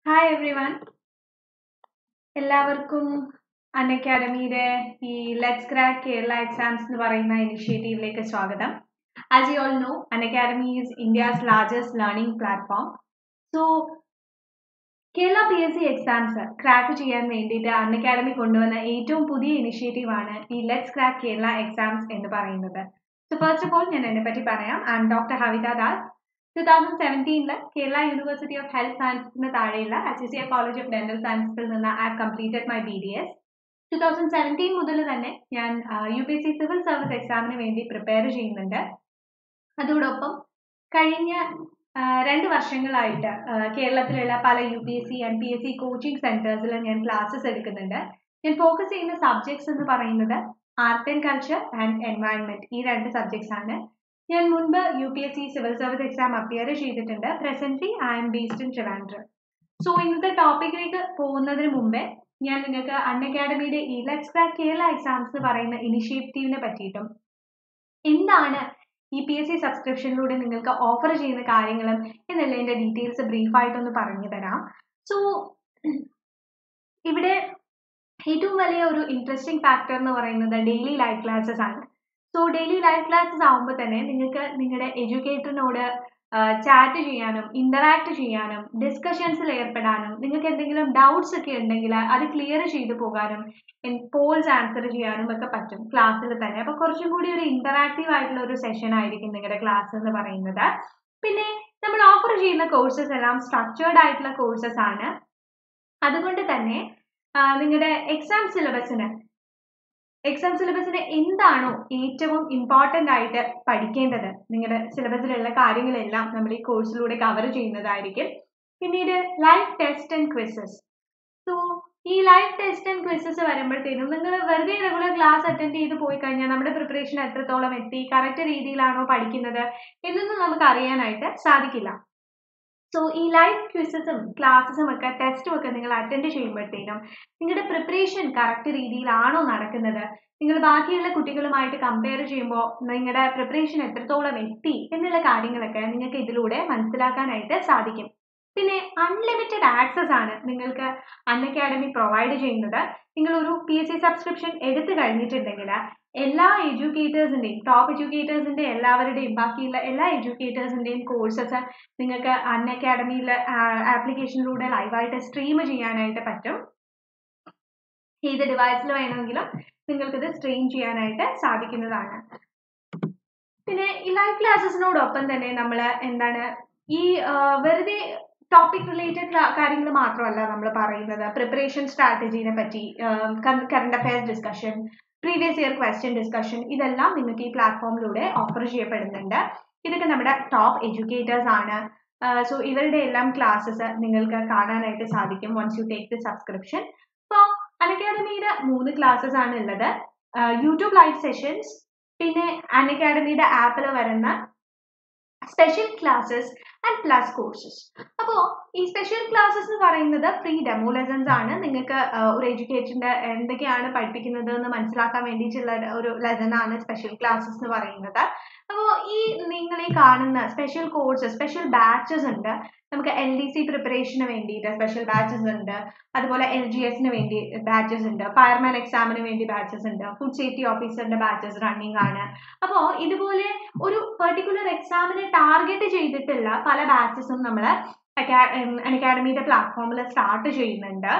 hi every one എല്ലാവർക്കും അൺ അക്കാഡമിയുടെ ഈ let's crack Kerala exams എന്ന് പറയുന്ന ഇനിഷ്യേറ്റീവിലേക്ക് സ്വാഗതം as you all know Unacademy is India's largest learning platform so Kerala P S C exams crack ചെയ്യാൻ വേണ്ടിയിട്ട് അൺ അക്കാഡമി കൊണ്ടുവന്ന ഏറ്റവും പുതിയ ഇനിഷ്യേറ്റീവാണ് ഈ ലെറ്റ്സ് ക്രാക്ക് കേരള എക്സാംസ് എന്ന് പറയുന്നത് സോ ഫസ്റ്റ് ഓഫ് ഓൾ ഞാൻ എന്നെ പറ്റി പറയാം I'm doctor Havitha Das two thousand സെവൻറ്റീനില് കേരള യൂണിവേഴ്സിറ്റി ഓഫ് ഹെൽത്ത് സയൻസസിന് താഴെയുള്ള അസിസിയ കോളേജ് ഓഫ് ഡെന്റൽ സയൻസസിൽ നിന്ന് I completed my B D S two thousand seventeen മുതൽ തന്നെ ഞാൻ U P S C civil service എക്സാമിന് വേണ്ടി പ്രിപ്പയർ ചെയ്യുന്നുണ്ട് അതോടൊപ്പം കഴിഞ്ഞ രണ്ട് വർഷങ്ങളായിട്ട് കേരളത്തിലുള്ള പല U P S C M P S C coaching സെന്റേഴ്സിൽ ഞാൻ ക്ലാസ്സസ് എടുക്കുന്നുണ്ട് ഞാൻ ഫോക്കസ് ചെയ്യുന്ന സബ്ജക്ട്സ് എന്ന് പറയുന്നത് art and culture and environment ഈ രണ്ട് സബ്ജക്ട്സ് ആണ് ഞാൻ മുൻപ് U P S C civil service exam appear ചെയ്തിട്ടുണ്ട് presently I'm based in Trivandrum so ഇന്നത്തെ ടോപ്പിക്കിലേക്ക് പോകുന്നതിന് മുമ്പേ ഞാൻ നിങ്ങൾക്ക് അൺ അക്കാഡമിയുടെ ഈ ലെറ്റ്സ് ക്രാക്ക് കേരള എക്സാംസ് എന്ന് പറയുന്ന ഇനിഷ്യേറ്റീവിനെ പറ്റിയിട്ടും എന്താണ് ഈ പി എസ് സി സബ്സ്ക്രിപ്ഷനിലൂടെ നിങ്ങൾക്ക് ഓഫർ ചെയ്യുന്ന കാര്യങ്ങളും എന്നുള്ളതിൻ്റെ ഡീറ്റെയിൽസ് ബ്രീഫായിട്ടൊന്ന് പറഞ്ഞു തരാം സോ ഇവിടെ ഏറ്റവും വലിയ ഒരു ഇൻട്രസ്റ്റിംഗ് ഫാക്ടർ എന്ന് പറയുന്നത് ഡെയിലി ലൈവ് ക്ലാസ്സസ് ആണ് സോ ഡെയിലി ലൈവ് ക്ലാസ്സസ് ആകുമ്പോൾ തന്നെ നിങ്ങൾക്ക് നിങ്ങളുടെ എഡ്യൂക്കേറ്ററിനോട് ചാറ്റ് ചെയ്യാനും ഇന്ററാക്ട് ചെയ്യാനും ഡിസ്കഷൻസിൽ ഏർപ്പെടാനും നിങ്ങൾക്ക് എന്തെങ്കിലും ഡൗട്ട്സ് ഒക്കെ ഉണ്ടെങ്കിൽ അത് ക്ലിയർ ചെയ്തു പോകാനും പോൾസ് ആൻസർ ചെയ്യാനും ഒക്കെ പറ്റും ക്ലാസ്സിൽ തന്നെ അപ്പോൾ കുറച്ചും കൂടി ഒരു ഇന്ററാക്റ്റീവ് ആയിട്ടുള്ള ഒരു സെഷൻ ആയിരിക്കും നിങ്ങളുടെ ക്ലാസ് എന്ന് പറയുന്നത് പിന്നെ നമ്മൾ ഓഫർ ചെയ്യുന്ന കോഴ്സസ് എല്ലാം സ്ട്രക്ചേർഡ് ആയിട്ടുള്ള കോഴ്സസ് ആണ് അതുകൊണ്ട് തന്നെ നിങ്ങളുടെ എക്സാം സിലബസിന് എക്സാം സിലബസിന് എന്താണോ ഏറ്റവും ഇമ്പോർട്ടൻ്റ് ആയിട്ട് പഠിക്കേണ്ടത് നിങ്ങളുടെ സിലബസിലുള്ള കാര്യങ്ങളെല്ലാം നമ്മൾ ഈ കോഴ്സിലൂടെ കവർ ചെയ്യുന്നതായിരിക്കും പിന്നീട് live test and quizzes so ഈ ലൈവ് ടെസ്റ്റ് ആൻഡ് ക്വിസസ് വരുമ്പോഴത്തേനും നിങ്ങൾ വെറുതെ റെഗുലർ ക്ലാസ് അറ്റൻഡ് ചെയ്ത് പോയി കഴിഞ്ഞാൽ നമ്മുടെ പ്രിപ്പറേഷൻ എത്രത്തോളം എത്തി കറക്റ്റ് രീതിയിലാണോ പഠിക്കുന്നത് എന്നൊന്നും നമുക്ക് അറിയാനായിട്ട് സാധിക്കില്ല സോ ഈ ലൈവ് ക്വിസസും ക്ലാസ്സസും ഒക്കെ ടെസ്റ്റും ഒക്കെ നിങ്ങൾ അറ്റൻഡ് ചെയ്യുമ്പോഴത്തേനും നിങ്ങളുടെ പ്രിപ്പറേഷൻ കറക്റ്റ് രീതിയിലാണോ നടക്കുന്നത് നിങ്ങൾ ബാക്കിയുള്ള കുട്ടികളുമായിട്ട് കമ്പയർ ചെയ്യുമ്പോൾ നിങ്ങളുടെ പ്രിപ്പറേഷൻ എത്രത്തോളം എത്തി എന്നുള്ള കാര്യങ്ങളൊക്കെ നിങ്ങൾക്ക് ഇതിലൂടെ മനസ്സിലാക്കാനായിട്ട് സാധിക്കും പിന്നെ അൺലിമിറ്റഡ് ആക്സസ് ആണ് നിങ്ങൾക്ക് അൺ അക്കാഡമി പ്രൊവൈഡ് ചെയ്യുന്നത് നിങ്ങൾ ഒരു പി എസ് സി സബ്സ്ക്രിപ്ഷൻ എടുത്തു കഴിഞ്ഞിട്ടുണ്ടെങ്കിൽ എല്ലാ എഡ്യൂക്കേറ്റേഴ്സിൻ്റെയും ടോപ്പ് എഡ്യൂക്കേറ്റേഴ്സിൻ്റെ എല്ലാവരുടെയും ബാക്കിയുള്ള എല്ലാ എഡ്യൂക്കേറ്റേഴ്സിൻ്റെയും കോഴ്സസ് നിങ്ങൾക്ക് അൺ അക്കാഡമിയിൽ ആപ്ലിക്കേഷനിലൂടെ ലൈവായിട്ട് സ്ട്രീം ചെയ്യാനായിട്ട് പറ്റും ഏത് ഡിവൈസിൽ വേണമെങ്കിലും നിങ്ങൾക്കിത് സ്ട്രീം ചെയ്യാനായിട്ട് സാധിക്കുന്നതാണ് പിന്നെ ഈ ലൈവ് ക്ലാസ്സസിനോടൊപ്പം തന്നെ നമ്മൾ എന്താണ് ഈ വെറുതെ ടോപ്പിക് റിലേറ്റഡ് കാര്യങ്ങൾ മാത്രമല്ല നമ്മൾ പറയുന്നത് പ്രിപ്പറേഷൻ സ്ട്രാറ്റജീനെ പറ്റി current affairs discussion previous year question discussion ഇതെല്ലാം നിങ്ങൾക്ക് ഈ പ്ലാറ്റ്ഫോമിലൂടെ ഓഫർ ചെയ്യപ്പെടുന്നുണ്ട് ഇതൊക്കെ നമ്മുടെ ടോപ്പ് എഡ്യൂക്കേറ്റേഴ്സ് ആണ് സോ ഇവരുടെ എല്ലാം ക്ലാസ്സസ് നിങ്ങൾക്ക് കാണാനായിട്ട് സാധിക്കും once you take the subscription അപ്പോൾ അൺ അക്കാഡമിയുടെ മൂന്ന് ക്ലാസ്സസ് ആണ് ഉള്ളത് യൂട്യൂബ് ലൈവ് സെഷൻസ് പിന്നെ അൺ അക്കാഡമിയുടെ ആപ്പിൽ വരുന്ന special classes and plus courses അപ്പോൾ ഈ സ്പെഷ്യൽ ക്ലാസ്സസ് എന്ന് പറയുന്നത് ഫ്രീ ഡെമോ ലെസൺസ് ആണ് നിങ്ങൾക്ക് ഒരു എഡ്യൂക്കേഷൻ്റെ എന്തൊക്കെയാണ് പഠിപ്പിക്കുന്നത് എന്ന് മനസ്സിലാക്കാൻ വേണ്ടിയിട്ടുള്ള ഒരു ലെസൺ ആണ് സ്പെഷ്യൽ ക്ലാസ്സസ് എന്ന് പറയുന്നത് അപ്പോൾ ഈ നിങ്ങൾ ഈ കാണുന്ന സ്പെഷ്യൽ കോഴ്സസ് സ്പെഷ്യൽ ബാച്ചസ് ഉണ്ട് നമുക്ക് എൽ ഡി സി പ്രിപ്പറേഷന് വേണ്ടിയിട്ട് സ്പെഷ്യൽ ബാച്ചസ് ഉണ്ട് അതുപോലെ എൽ ജി എസിന് വേണ്ടി ബാച്ചസ് ഉണ്ട് ഫയർമാൻ എക്സാമിന് വേണ്ടി ബാച്ചസ് ഉണ്ട് ഫുഡ് സേഫ്റ്റി ഓഫീസറിന്റെ ബാച്ചസ് റണ്ണിങ് ആണ് അപ്പോൾ ഇതുപോലെ ഒരു പെർട്ടിക്കുലർ എക്സാമിനെ ടാർഗറ്റ് ചെയ്തിട്ടുള്ള പല ബാച്ചസും നമ്മൾ അക്കാഡമിയുടെ പ്ലാറ്റ്ഫോമിൽ സ്റ്റാർട്ട് ചെയ്യുന്നുണ്ട്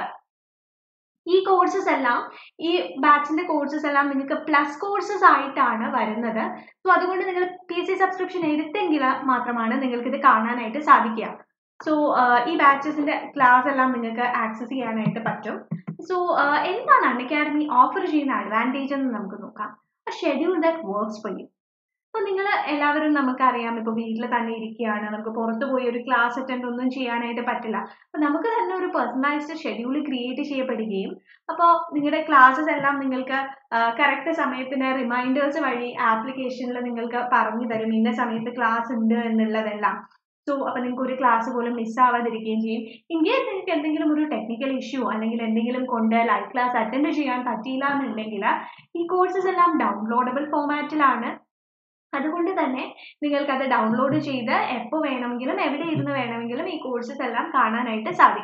ഈ കോഴ്സസ് എല്ലാം ഈ ബാച്ചിന്റെ കോഴ്സസ് എല്ലാം നിങ്ങൾക്ക് പ്ലസ് കോഴ്സസ് ആയിട്ടാണ് വരുന്നത് സോ അതുകൊണ്ട് നിങ്ങൾ പി എസ് സി സബ്സ്ക്രിപ്ഷൻ എടുത്തെങ്കിൽ മാത്രമാണ് നിങ്ങൾക്ക് ഇത് കാണാനായിട്ട് സാധിക്കുക സോ ഈ ബാച്ചസിന്റെ ക്ലാസ് എല്ലാം നിങ്ങൾക്ക് ആക്സസ് ചെയ്യാനായിട്ട് പറ്റും സോ എന്താണ് അൺ അക്കാഡമി ഓഫർ ചെയ്യുന്ന അഡ്വാൻറ്റേജ് എന്ന് നമുക്ക് നോക്കാം schedule that works for you അപ്പോൾ നിങ്ങൾ എല്ലാവരും നമുക്കറിയാം ഇപ്പോൾ വീട്ടിൽ തന്നെ ഇരിക്കുകയാണ് നമുക്ക് പുറത്ത് പോയി ഒരു ക്ലാസ് അറ്റൻഡ് ഒന്നും ചെയ്യാനായിട്ട് പറ്റില്ല അപ്പോൾ നമുക്ക് തന്നെ ഒരു പേഴ്സണലൈസ്ഡ് ഷെഡ്യൂൾ ക്രിയേറ്റ് ചെയ്യപ്പെടുകയും അപ്പോൾ നിങ്ങളുടെ ക്ലാസ്സസ് എല്ലാം നിങ്ങൾക്ക് കറക്റ്റ് സമയത്തിന് റിമൈൻഡേഴ്സ് വഴി ആപ്ലിക്കേഷനിൽ നിങ്ങൾക്ക് പറഞ്ഞു തരും ഇന്ന സമയത്ത് ക്ലാസ് ഉണ്ട് എന്നുള്ളതെല്ലാം സോ അപ്പോൾ നിങ്ങൾക്ക് ഒരു ക്ലാസ് പോലും മിസ്സാവാതിരിക്കുകയും ചെയ്യും ഇൻ കേസ് നിങ്ങൾക്ക് എന്തെങ്കിലും ഒരു ടെക്നിക്കൽ ഇഷ്യൂ അല്ലെങ്കിൽ എന്തെങ്കിലും കൊണ്ട് ലൈവ് ക്ലാസ് അറ്റൻഡ് ചെയ്യാൻ പറ്റിയില്ല എന്നുണ്ടെങ്കിൽ ഈ കോഴ്സസ് എല്ലാം ഡൗൺലോഡബിൾ ഫോമാറ്റിലാണ് അതുകൊണ്ട് തന്നെ നിങ്ങൾക്കത് ഡൗൺലോഡ് ചെയ്ത് എപ്പോൾ വേണമെങ്കിലും എവിടെ ഇരുന്ന് വേണമെങ്കിലും ഈ കോഴ്സസ് എല്ലാം കാണാനായിട്ട് സാധിക്കും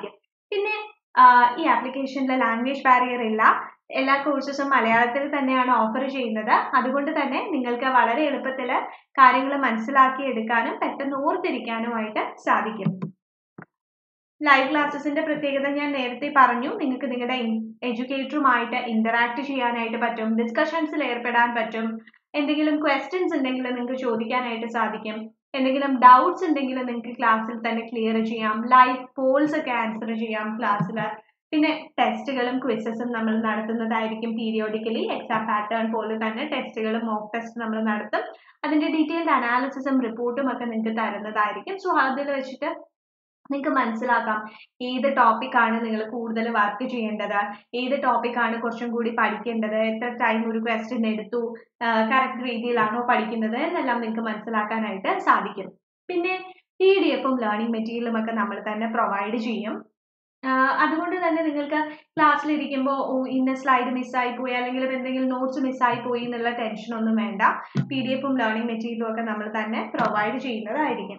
പിന്നെ ഈ ആപ്ലിക്കേഷനിൽ ലാംഗ്വേജ് ബാരിയർ ഇല്ല എല്ലാ കോഴ്സസും മലയാളത്തിൽ തന്നെയാണ് ഓഫർ ചെയ്യുന്നത് അതുകൊണ്ട് തന്നെ നിങ്ങൾക്ക് വളരെ എളുപ്പത്തിൽ കാര്യങ്ങൾ മനസ്സിലാക്കി എടുക്കാനും പെട്ടെന്ന് ഓർത്തിരിക്കാനുമായിട്ട് സാധിക്കും ലൈവ് ക്ലാസ്സസിന്റെ പ്രത്യേകത ഞാൻ നേരത്തെ പറഞ്ഞു നിങ്ങൾക്ക് നിങ്ങളുടെ എഡ്യൂക്കേറ്ററുമായിട്ട് ഇന്ററാക്ട് ചെയ്യാനായിട്ട് പറ്റും ഡിസ്കഷൻസിൽ ഏർപ്പെടാൻ പറ്റും എന്തെങ്കിലും ക്വസ്റ്റ്യൻസ് ഉണ്ടെങ്കിൽ നിങ്ങൾക്ക് ചോദിക്കാനായിട്ട് സാധിക്കും എന്തെങ്കിലും ഡൗട്ട്സ് ഉണ്ടെങ്കിൽ നിങ്ങൾക്ക് ക്ലാസ്സിൽ തന്നെ ക്ലിയർ ചെയ്യാം ലൈവ് പോൾസ് ഒക്കെ ആൻസർ ചെയ്യാം ക്ലാസ്സിൽ പിന്നെ ടെസ്റ്റുകളും ക്വിസസും നമ്മൾ നടത്തുന്നതായിരിക്കും പീരിയോഡിക്കലി എക്സാം പാറ്റേൺ പോലെ തന്നെ ടെസ്റ്റുകളും മോക്ക് ടെസ്റ്റ് നമ്മൾ നടത്തും അതിന്റെ ഡീറ്റെയിൽഡ് അനാലിസിസും റിപ്പോർട്ടും ഒക്കെ നിങ്ങൾക്ക് തരുന്നതായിരിക്കും സോ അതിൽ വെച്ചിട്ട് നിങ്ങൾക്ക് മനസ്സിലാക്കാം ഏത് ടോപ്പിക്കാണ് നിങ്ങൾ കൂടുതൽ വർക്ക് ചെയ്യേണ്ടത് ഏത് ടോപ്പിക്കാണ് കുറച്ചും കൂടി പഠിക്കേണ്ടത് എത്ര ടൈം ഒരു ക്വസ്റ്റ്യൻ എടുത്തു കറക്റ്റ് രീതിയിലാണോ പഠിക്കുന്നത് എന്നെല്ലാം നിങ്ങൾക്ക് മനസ്സിലാക്കാനായിട്ട് സാധിക്കും പിന്നെ പി ഡി എഫും ലേണിംഗ് മെറ്റീരിയലും ഒക്കെ നമ്മൾ തന്നെ പ്രൊവൈഡ് ചെയ്യും അതുകൊണ്ട് തന്നെ നിങ്ങൾക്ക് ക്ലാസ്സിലിരിക്കുമ്പോൾ ഓ ഇന്ന സ്ലൈഡ് മിസ്സായി പോയി അല്ലെങ്കിൽ എന്തെങ്കിലും നോട്ട്സ് മിസ്സായി പോയി എന്നുള്ള ടെൻഷൻ ഒന്നും വേണ്ട പി ഡി എഫും ലേണിംഗ് മെറ്റീരിയലും ഒക്കെ നമ്മൾ തന്നെ പ്രൊവൈഡ് ചെയ്യുന്നതായിരിക്കും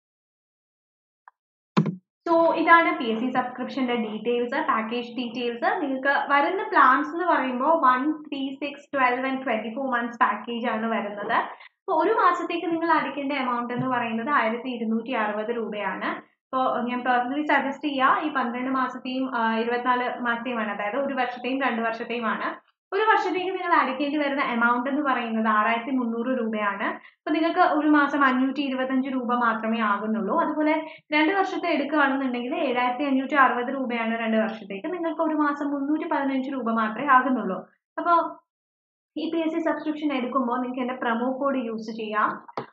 സോ ഇതാണ് പി എസ് സി സബ്സ്ക്രിപ്ഷന്റെ ഡീറ്റെയിൽസ് പാക്കേജ് ഡീറ്റെയിൽസ് നിങ്ങൾക്ക് വരുന്ന പ്ലാൻസ് എന്ന് പറയുമ്പോൾ one three six twelve and twenty four months package ആണ് വരുന്നത് അപ്പോൾ ഒരു മാസത്തേക്ക് നിങ്ങൾ അടയ്ക്കേണ്ട എമൗണ്ട് എന്ന് പറയുന്നത് ആയിരത്തി ഇരുന്നൂറ്റി അറുപത് രൂപയാണ് ഇപ്പോൾ ഞാൻ പേഴ്സണലി സജസ്റ്റ് ചെയ്യുക ഈ പന്ത്രണ്ട് മാസത്തെയും ഇരുപത്തിനാല് മാസത്തെയുമാണ് അതായത് ഒരു വർഷത്തെയും രണ്ട് വർഷത്തെയുമാണ് ഒരു വർഷത്തേക്ക് നിങ്ങൾ അടയ്ക്കേണ്ടി വരുന്ന എമൗണ്ട് എന്ന് പറയുന്നത് ആറായിരത്തി മുന്നൂറ് രൂപയാണ് അപ്പൊ നിങ്ങൾക്ക് ഒരു മാസം അഞ്ഞൂറ്റി ഇരുപത്തഞ്ച് രൂപ മാത്രമേ ആകുന്നുള്ളൂ അതുപോലെ രണ്ട് വർഷത്തെ എടുക്കുകയാണെന്നുണ്ടെങ്കിൽ ഏഴായിരത്തി അഞ്ഞൂറ്റി അറുപത് രൂപയാണ് രണ്ട് വർഷത്തേക്ക് നിങ്ങൾക്ക് ഒരു മാസം മുന്നൂറ്റി പതിനഞ്ച് രൂപ മാത്രമേ ആകുന്നുള്ളൂ അപ്പോൾ ഈ പി എസ് സി സബ്സ്ക്രിപ്ഷൻ എടുക്കുമ്പോൾ നിങ്ങൾക്ക് എൻ്റെ പ്രൊമോ കോഡ് യൂസ് ചെയ്യാം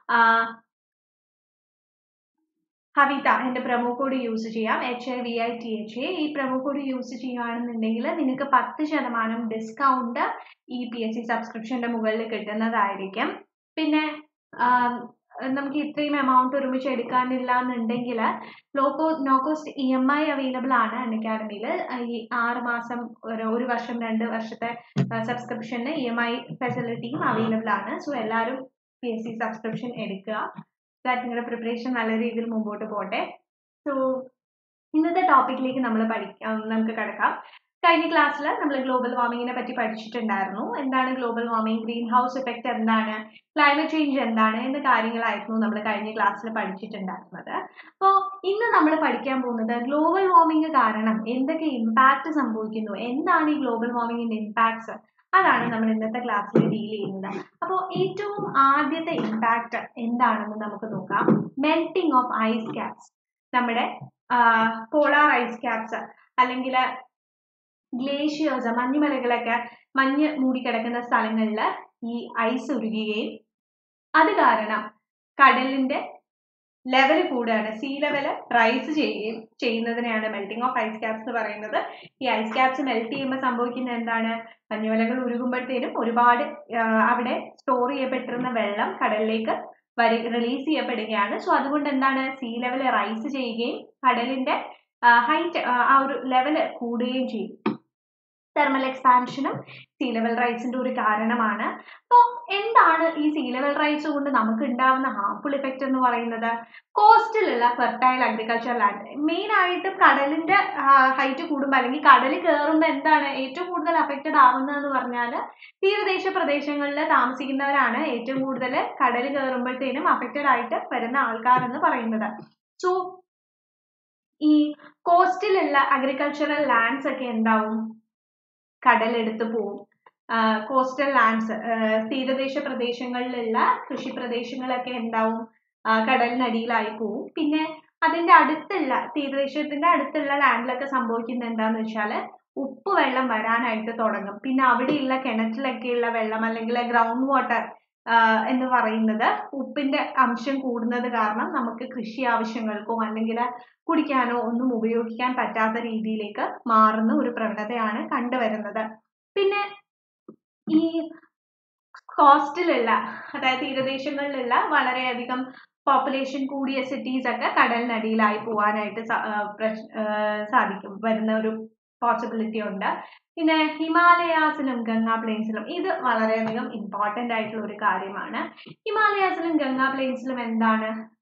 ഹവിത എൻ്റെ പ്രൊമോ കോഡ് യൂസ് ചെയ്യാം H I V I T H A ഈ പ്രൊമോ കോഡ് യൂസ് ചെയ്യുകയാണെന്നുണ്ടെങ്കിൽ നിങ്ങൾക്ക് പത്ത് ശതമാനം ഡിസ്കൗണ്ട് ഈ പി എസ് സി സബ്സ്ക്രിപ്ഷൻ്റെ മുകളിൽ കിട്ടുന്നതായിരിക്കും പിന്നെ നമുക്ക് ഇത്രയും എമൗണ്ട് ഒരുമിച്ച് എടുക്കാനില്ല എന്നുണ്ടെങ്കിൽ ലോക്കോ no cost E M I available ആണ് അൺ അക്കാഡമിയിൽ ഈ ആറ് മാസം ഒരു ഒരു വർഷം രണ്ട് വർഷത്തെ സബ്സ്ക്രിപ്ഷന് ഇ എം ഐ ഫെസിലിറ്റിയും അവൈലബിൾ ആണ് സോ എല്ലാവരും പി എസ് സി സബ്സ്ക്രിപ്ഷൻ എടുക്കുക ദാറ്റ് നിങ്ങളുടെ പ്രിപ്പറേഷൻ നല്ല രീതിയിൽ മുമ്പോട്ട് പോട്ടെ സോ ഇന്നത്തെ ടോപ്പിക്കിലേക്ക് നമ്മൾ പഠിക്കാം നമുക്ക് കിടക്കാം കഴിഞ്ഞ ക്ലാസ്സിൽ നമ്മൾ ഗ്ലോബൽ വാർമിങ്ങിനെ പറ്റി പഠിച്ചിട്ടുണ്ടായിരുന്നു എന്താണ് global warming greenhouse effect എന്താണ് ക്ലൈമറ്റ് ചേഞ്ച് എന്താണ് എന്ന കാര്യങ്ങളായിരുന്നു നമ്മൾ കഴിഞ്ഞ ക്ലാസ്സിൽ പഠിച്ചിട്ടുണ്ടായിരുന്നത് അപ്പോൾ ഇന്ന് നമ്മൾ പഠിക്കാൻ പോകുന്നത് ഗ്ലോബൽ വാർമിംഗ് കാരണം എന്തൊക്കെ ഇമ്പാക്റ്റ് സംഭവിക്കുന്നു എന്താണ് ഈ ഗ്ലോബൽ വാർമിങ്ങിന്റെ ഇമ്പാക്ട്സ് അതാണ് നമ്മൾ ഇന്നത്തെ ക്ലാസ്സിൽ ഡീൽ ചെയ്യുന്നത് അപ്പോൾ ഏറ്റവും ആദ്യത്തെ ഇമ്പാക്റ്റ് എന്താണെന്ന് നമുക്ക് നോക്കാം മെൽറ്റിംഗ് ഓഫ് ഐസ് ക്യാപ്സ് നമ്മുടെ പോളാർ ഐസ് ക്യാപ്സ് അല്ലെങ്കിൽ ഗ്ലേഷ്യേഴ്സ് മഞ്ഞുമലകളൊക്കെ മഞ്ഞ് മൂടിക്കിടക്കുന്ന സ്ഥലങ്ങളിൽ ഈ ഐസ് ഉരുകുകയും അത് കാരണം കടലിന്റെ ലെവൽ കൂടുകയാണ് സീ ലെവൽ റൈസ് ചെയ്യുകയും ചെയ്യുന്നതിനെയാണ് മെൽറ്റിംഗ് ഓഫ് ഐസ് ക്യാപ്സ് എന്ന് പറയുന്നത് ഈ ഐസ് ക്യാപ്സ് മെൽറ്റ് ചെയ്യുമ്പോൾ സംഭവിക്കുന്നത് എന്താണ് മഞ്ഞുമലകൾ ഉരുകുമ്പോഴത്തേനും ഒരുപാട് അവിടെ സ്റ്റോർ ചെയ്യപ്പെട്ടിരുന്ന വെള്ളം കടലിലേക്ക് വരി റിലീസ് ചെയ്യപ്പെടുകയാണ് സോ അതുകൊണ്ട് എന്താണ് സീ ലെവൽ റൈസ് ചെയ്യുകയും കടലിന്റെ ഹൈറ്റ് ആ ഒരു ലെവൽ കൂടുകയും ചെയ്യും തെർമൽ എക്സ്പാൻഷനും സീ ലെവൽ റൈസിന്റെ ഒരു കാരണമാണ് അപ്പോൾ എന്താണ് ഈ സീ ലെവൽ റൈസ് കൊണ്ട് നമുക്ക് ഉണ്ടാവുന്ന ഹാർംഫുൾ ഇഫക്റ്റ് എന്ന് പറയുന്നത് കോസ്റ്റിലുള്ള ഫെർട്ടൈൽ അഗ്രികൾച്ചർ ലാൻഡ് മെയിൻ ആയിട്ട് കടലിന്റെ ഹൈറ്റ് കൂടുമ്പോൾ അല്ലെങ്കിൽ കടൽ കയറുമ്പോൾ എന്താണ് ഏറ്റവും കൂടുതൽ അഫക്റ്റഡ് ആവുന്നതെന്ന് പറഞ്ഞാൽ തീരദേശ പ്രദേശങ്ങളിൽ താമസിക്കുന്നവരാണ് ഏറ്റവും കൂടുതൽ കടൽ കയറുമ്പോഴത്തേനും അഫക്റ്റഡ് ആയിട്ട് വരുന്ന ആൾക്കാർ എന്ന് പറയുന്നത് സോ ഈ കോസ്റ്റിലുള്ള അഗ്രികൾച്ചറൽ ലാൻഡ്സ് ഒക്കെ എന്താവും കടലെടുത്ത് പോവും കോസ്റ്റൽ ലാൻഡ്സ് തീരദേശ പ്രദേശങ്ങളിലുള്ള കൃഷി പ്രദേശങ്ങളൊക്കെ എന്താവും കടലിനടിയിലായി പോവും പിന്നെ അതിന്റെ അടുത്തുള്ള തീരദേശത്തിന്റെ അടുത്തുള്ള ലാൻഡിലൊക്കെ സംഭവിക്കുന്നത് എന്താന്ന് വെച്ചാൽ ഉപ്പ് വെള്ളം വരാനായിട്ട് തുടങ്ങും പിന്നെ അവിടെയുള്ള കിണറ്റിലൊക്കെയുള്ള വെള്ളം അല്ലെങ്കിൽ ഗ്രൗണ്ട് വാട്ടർ എന്ന് പറയുന്നത് ഉപ്പിന്റെ അംശം കൂടുന്നത് കാരണം നമുക്ക് കൃഷി ആവശ്യങ്ങൾക്കോ അല്ലെങ്കിൽ കുടിക്കാനോ ഒന്നും ഉപയോഗിക്കാൻ പറ്റാത്ത രീതിയിലേക്ക് മാറുന്ന ഒരു പ്രവണതയാണ് കണ്ടുവരുന്നത് പിന്നെ ഈ കോസ്റ്റിലുള്ള അതായത് തീരദേശങ്ങളിലുള്ള വളരെയധികം പോപ്പുലേഷൻ കൂടിയ സിറ്റീസ് ഒക്കെ കടലിനടിയിലായി പോകാനായിട്ട് സാധിക്കും വരുന്ന ഒരു പോസിബിലിറ്റി ഉണ്ട് പിന്നെ ഹിമാലയാസിലും ഗംഗാ പ്ലെയിൻസിലും ഇത് വളരെയധികം ഇമ്പോർട്ടൻ്റ് ആയിട്ടുള്ള ഒരു കാര്യമാണ് ഹിമാലയാസിലും ഗംഗാ പ്ലെയിൻസിലും എന്താണ്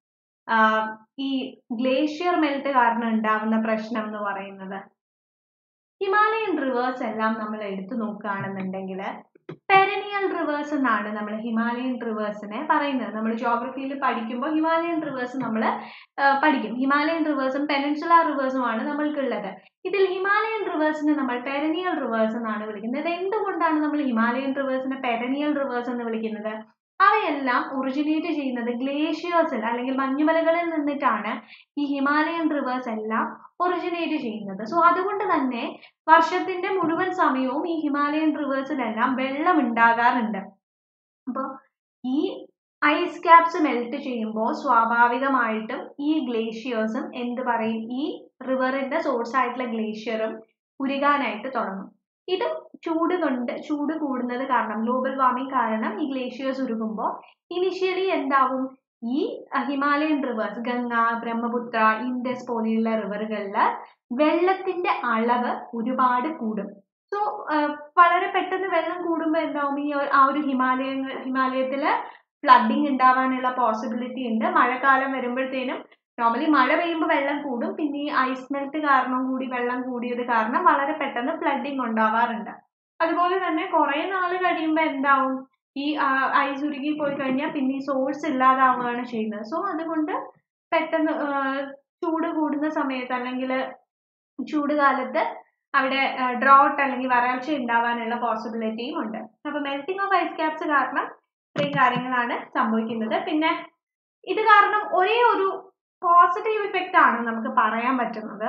ഈ ഗ്ലേഷ്യർ മെൽറ്റ് കാരണം ഉണ്ടാവുന്ന പ്രശ്നം എന്ന് പറയുന്നത് ഹിമാലയൻ റിവേഴ്സ് എല്ലാം നമ്മൾ എടുത്തു നോക്കുകയാണെന്നുണ്ടെങ്കിൽ പെരനിയൽ റിവേഴ്സ് എന്നാണ് നമ്മൾ ഹിമാലയൻ റിവേഴ്സിനെ പറയുന്നത് നമ്മൾ ജോഗ്രഫിയിൽ പഠിക്കുമ്പോൾ ഹിമാലയൻ റിവേഴ്സ് നമ്മൾ പഠിക്കും ഹിമാലയൻ റിവേഴ്സും പെനൻസുല റിവേഴ്സുമാണ് നമ്മൾക്കുള്ളത് ഇതിൽ ഹിമാലയൻ റിവേഴ്സിനെ നമ്മൾ പെരനിയൽ റിവേഴ്സ് എന്നാണ് വിളിക്കുന്നത് എന്തുകൊണ്ടാണ് നമ്മൾ ഹിമാലയൻ റിവേഴ്സിനെ പെരനിയൽ റിവേഴ്സ് എന്ന് വിളിക്കുന്നത് അവയെല്ലാം ഒറിജിനേറ്റ് ചെയ്യുന്നത് ഗ്ലേഷ്യേഴ്സിൽ അല്ലെങ്കിൽ മഞ്ഞുമലകളിൽ നിന്നിട്ടാണ് ഈ ഹിമാലയൻ റിവേഴ്സ് എല്ലാം ഒറിജിനേറ്റ് ചെയ്യുന്നത് സോ അതുകൊണ്ട് തന്നെ വർഷത്തിന്റെ മുഴുവൻ സമയവും ഈ ഹിമാലയൻ റിവേഴ്സിലെല്ലാം വെള്ളം ഉണ്ടാകാറുണ്ട് അപ്പോൾ ഈ ഐസ് ക്യാപ്സ് മെൽറ്റ് ചെയ്യുമ്പോൾ സ്വാഭാവികമായിട്ടും ഈ ഗ്ലേഷ്യേഴ്സും എന്ത് പറയും ഈ റിവറിന്റെ സോഴ്സ് ആയിട്ടുള്ള ഗ്ലേഷ്യറും ഉരുകാനായിട്ട് തുടങ്ങും ഇത് ചൂട് കൊണ്ട് ചൂട് കൂടുന്നത് കാരണം ഗ്ലോബൽ വാർമിംഗ് കാരണം ഈ ഗ്ലേഷ്യേഴ്സ് ഉരുകുമ്പോൾ ഇനിഷ്യലി എന്താവും ഈ ഹിമാലയൻ റിവേഴ്സ് ഗംഗ ബ്രഹ്മപുത്ര ഇൻഡസ് പോലെയുള്ള റിവറുകളിൽ വെള്ളത്തിന്റെ അളവ് ഒരുപാട് കൂടും സോ വളരെ പെട്ടെന്ന് വെള്ളം കൂടുമ്പോൾ എന്താവും ഈ ആ ഒരു ഹിമാലയങ്ങൾ ഹിമാലയത്തില് ഫ്ലഡിങ് ഉണ്ടാവാനുള്ള പോസിബിലിറ്റി ഉണ്ട് മഴക്കാലം വരുമ്പോഴത്തേനും നോർമലി മഴ പെയ്യുമ്പോൾ വെള്ളം കൂടും പിന്നെ ഈ ഐസ് മെൽറ്റ് കാരണം കൂടി വെള്ളം കൂടിയത് കാരണം വളരെ പെട്ടെന്ന് ഫ്ലഡിങ് ഉണ്ടാവാറുണ്ട് അതുപോലെ തന്നെ കുറെ നാൾ കഴിയുമ്പോൾ എന്താവും ഈ ഐസ് ഉരുകി പോയി കഴിഞ്ഞാൽ പിന്നെ ഈ സോഴ്സ് ഇല്ലാതാവുകയാണ് ചെയ്യുന്നത് സോ അതുകൊണ്ട് പെട്ടെന്ന് ചൂട് കൂടുന്ന സമയത്ത് അല്ലെങ്കിൽ ചൂട് കാലത്ത് അവിടെ ഡ്രോട്ട് അല്ലെങ്കിൽ വരൾച്ച ഉണ്ടാവാനുള്ള പോസിബിലിറ്റിയും ഉണ്ട് അപ്പൊ മെൽറ്റിംഗ് ഓഫ് ഐസ് ക്യാപ്സ് കാരണം ഇത്രയും കാര്യങ്ങളാണ് സംഭവിക്കുന്നത് പിന്നെ ഇത് കാരണം ഒരേ ഒരു പോസിറ്റീവ് ഇഫക്റ്റ് ആണ് നമുക്ക് പറയാൻ പറ്റുന്നത്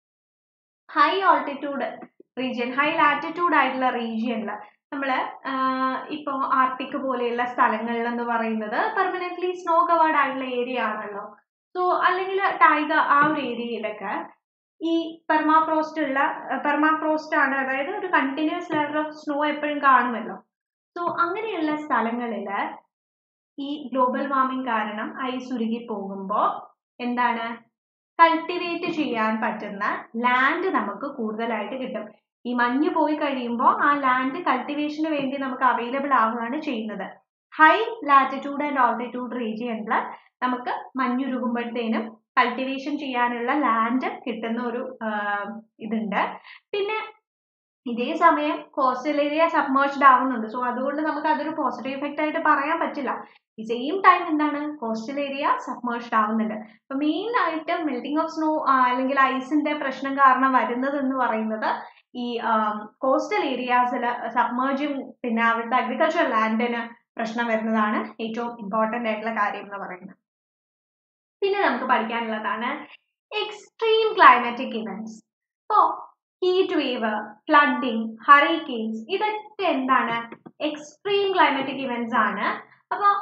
high altitude region high latitude ആയിട്ടുള്ള റീജിയനിൽ നമ്മൾ ഇപ്പോൾ ആർട്ടിക് പോലെയുള്ള സ്ഥലങ്ങളിൽ എന്ന് പറയുന്നത് പെർമനന്റ്ലി സ്നോ കവേർഡ് ആയിട്ടുള്ള ഏരിയ ആണല്ലോ സോ അല്ലെങ്കിൽ ടൈഗ ആ ഒരു ഏരിയയിലൊക്കെ ഈ പെർമാഫ്രോസ്റ്റ് ഉള്ള പെർമാഫ്രോസ്റ്റ് ആണ് അതായത് ഒരു കണ്ടിന്യൂസ് ലെവൽ ഓഫ് സ്നോ എപ്പോഴും കാണുമല്ലോ സോ അങ്ങനെയുള്ള സ്ഥലങ്ങളിൽ ഈ ഗ്ലോബൽ വാർമിംഗ് കാരണം ഐസ് ഉരുകി പോകുമ്പോൾ എന്താണ് കൾട്ടിവേറ്റ് ചെയ്യാൻ പറ്റുന്ന ലാൻഡ് നമുക്ക് കൂടുതലായിട്ട് കിട്ടും ഈ മഞ്ഞ് പോയി കഴിയുമ്പോൾ ആ ലാൻഡ് കൾട്ടിവേഷന് വേണ്ടി നമുക്ക് അവൈലബിൾ ആവുകയാണ് ചെയ്യുന്നത് ഹൈ ലാറ്റിറ്റ്യൂഡ് ആൻഡ് ഓൾട്ടിറ്റ്യൂഡ് റീജിയനിൽ നമുക്ക് മഞ്ഞുരുകുമ്പോഴത്തേനും കൾട്ടിവേഷൻ ചെയ്യാനുള്ള ലാൻഡ് കിട്ടുന്ന ഒരു ഇതുണ്ട് പിന്നെ ഇതേ സമയം കോസ്റ്റൽ ഏരിയ സബ്മേർജ്ഡ് ആവുന്നുണ്ട് സോ അതുകൊണ്ട് നമുക്ക് അതൊരു പോസിറ്റീവ് ഇഫക്റ്റ് ആയിട്ട് പറയാൻ പറ്റില്ല ഈ സെയിം ടൈം എന്താണ് കോസ്റ്റൽ ഏരിയ സബ്മേർജ്ഡ് ആവുന്നുണ്ട് അപ്പൊ മെയിൻ ആയിട്ട് മെൽറ്റിംഗ് ഓഫ് സ്നോ അല്ലെങ്കിൽ ഐസിന്റെ പ്രശ്നം കാരണം വരുന്നത് എന്ന് പറയുന്നത് ഈ കോസ്റ്റൽ ഏരിയാസിൽ സബ്മേർജും പിന്നെ അവിടുത്തെ അഗ്രികൾച്ചർ ലാൻഡിന് പ്രശ്നം വരുന്നതാണ് ഏറ്റവും ഇമ്പോർട്ടൻ്റ് ആയിട്ടുള്ള കാര്യം എന്ന് പറയുന്നത് പിന്നെ നമുക്ക് പഠിക്കാനുള്ളതാണ് എക്സ്ട്രീം ക്ലൈമാറ്റിക് ഇവന്റ്സ് ഇപ്പോൾ ഹീറ്റ് വേവ് ഫ്ലഡിങ് ഹറിക്കെയിൻസ് ഇതൊക്കെ എന്താണ് എക്സ്ട്രീം ക്ലൈമാറ്റിക് ഇവന്റ്സ് ആണ് അപ്പോൾ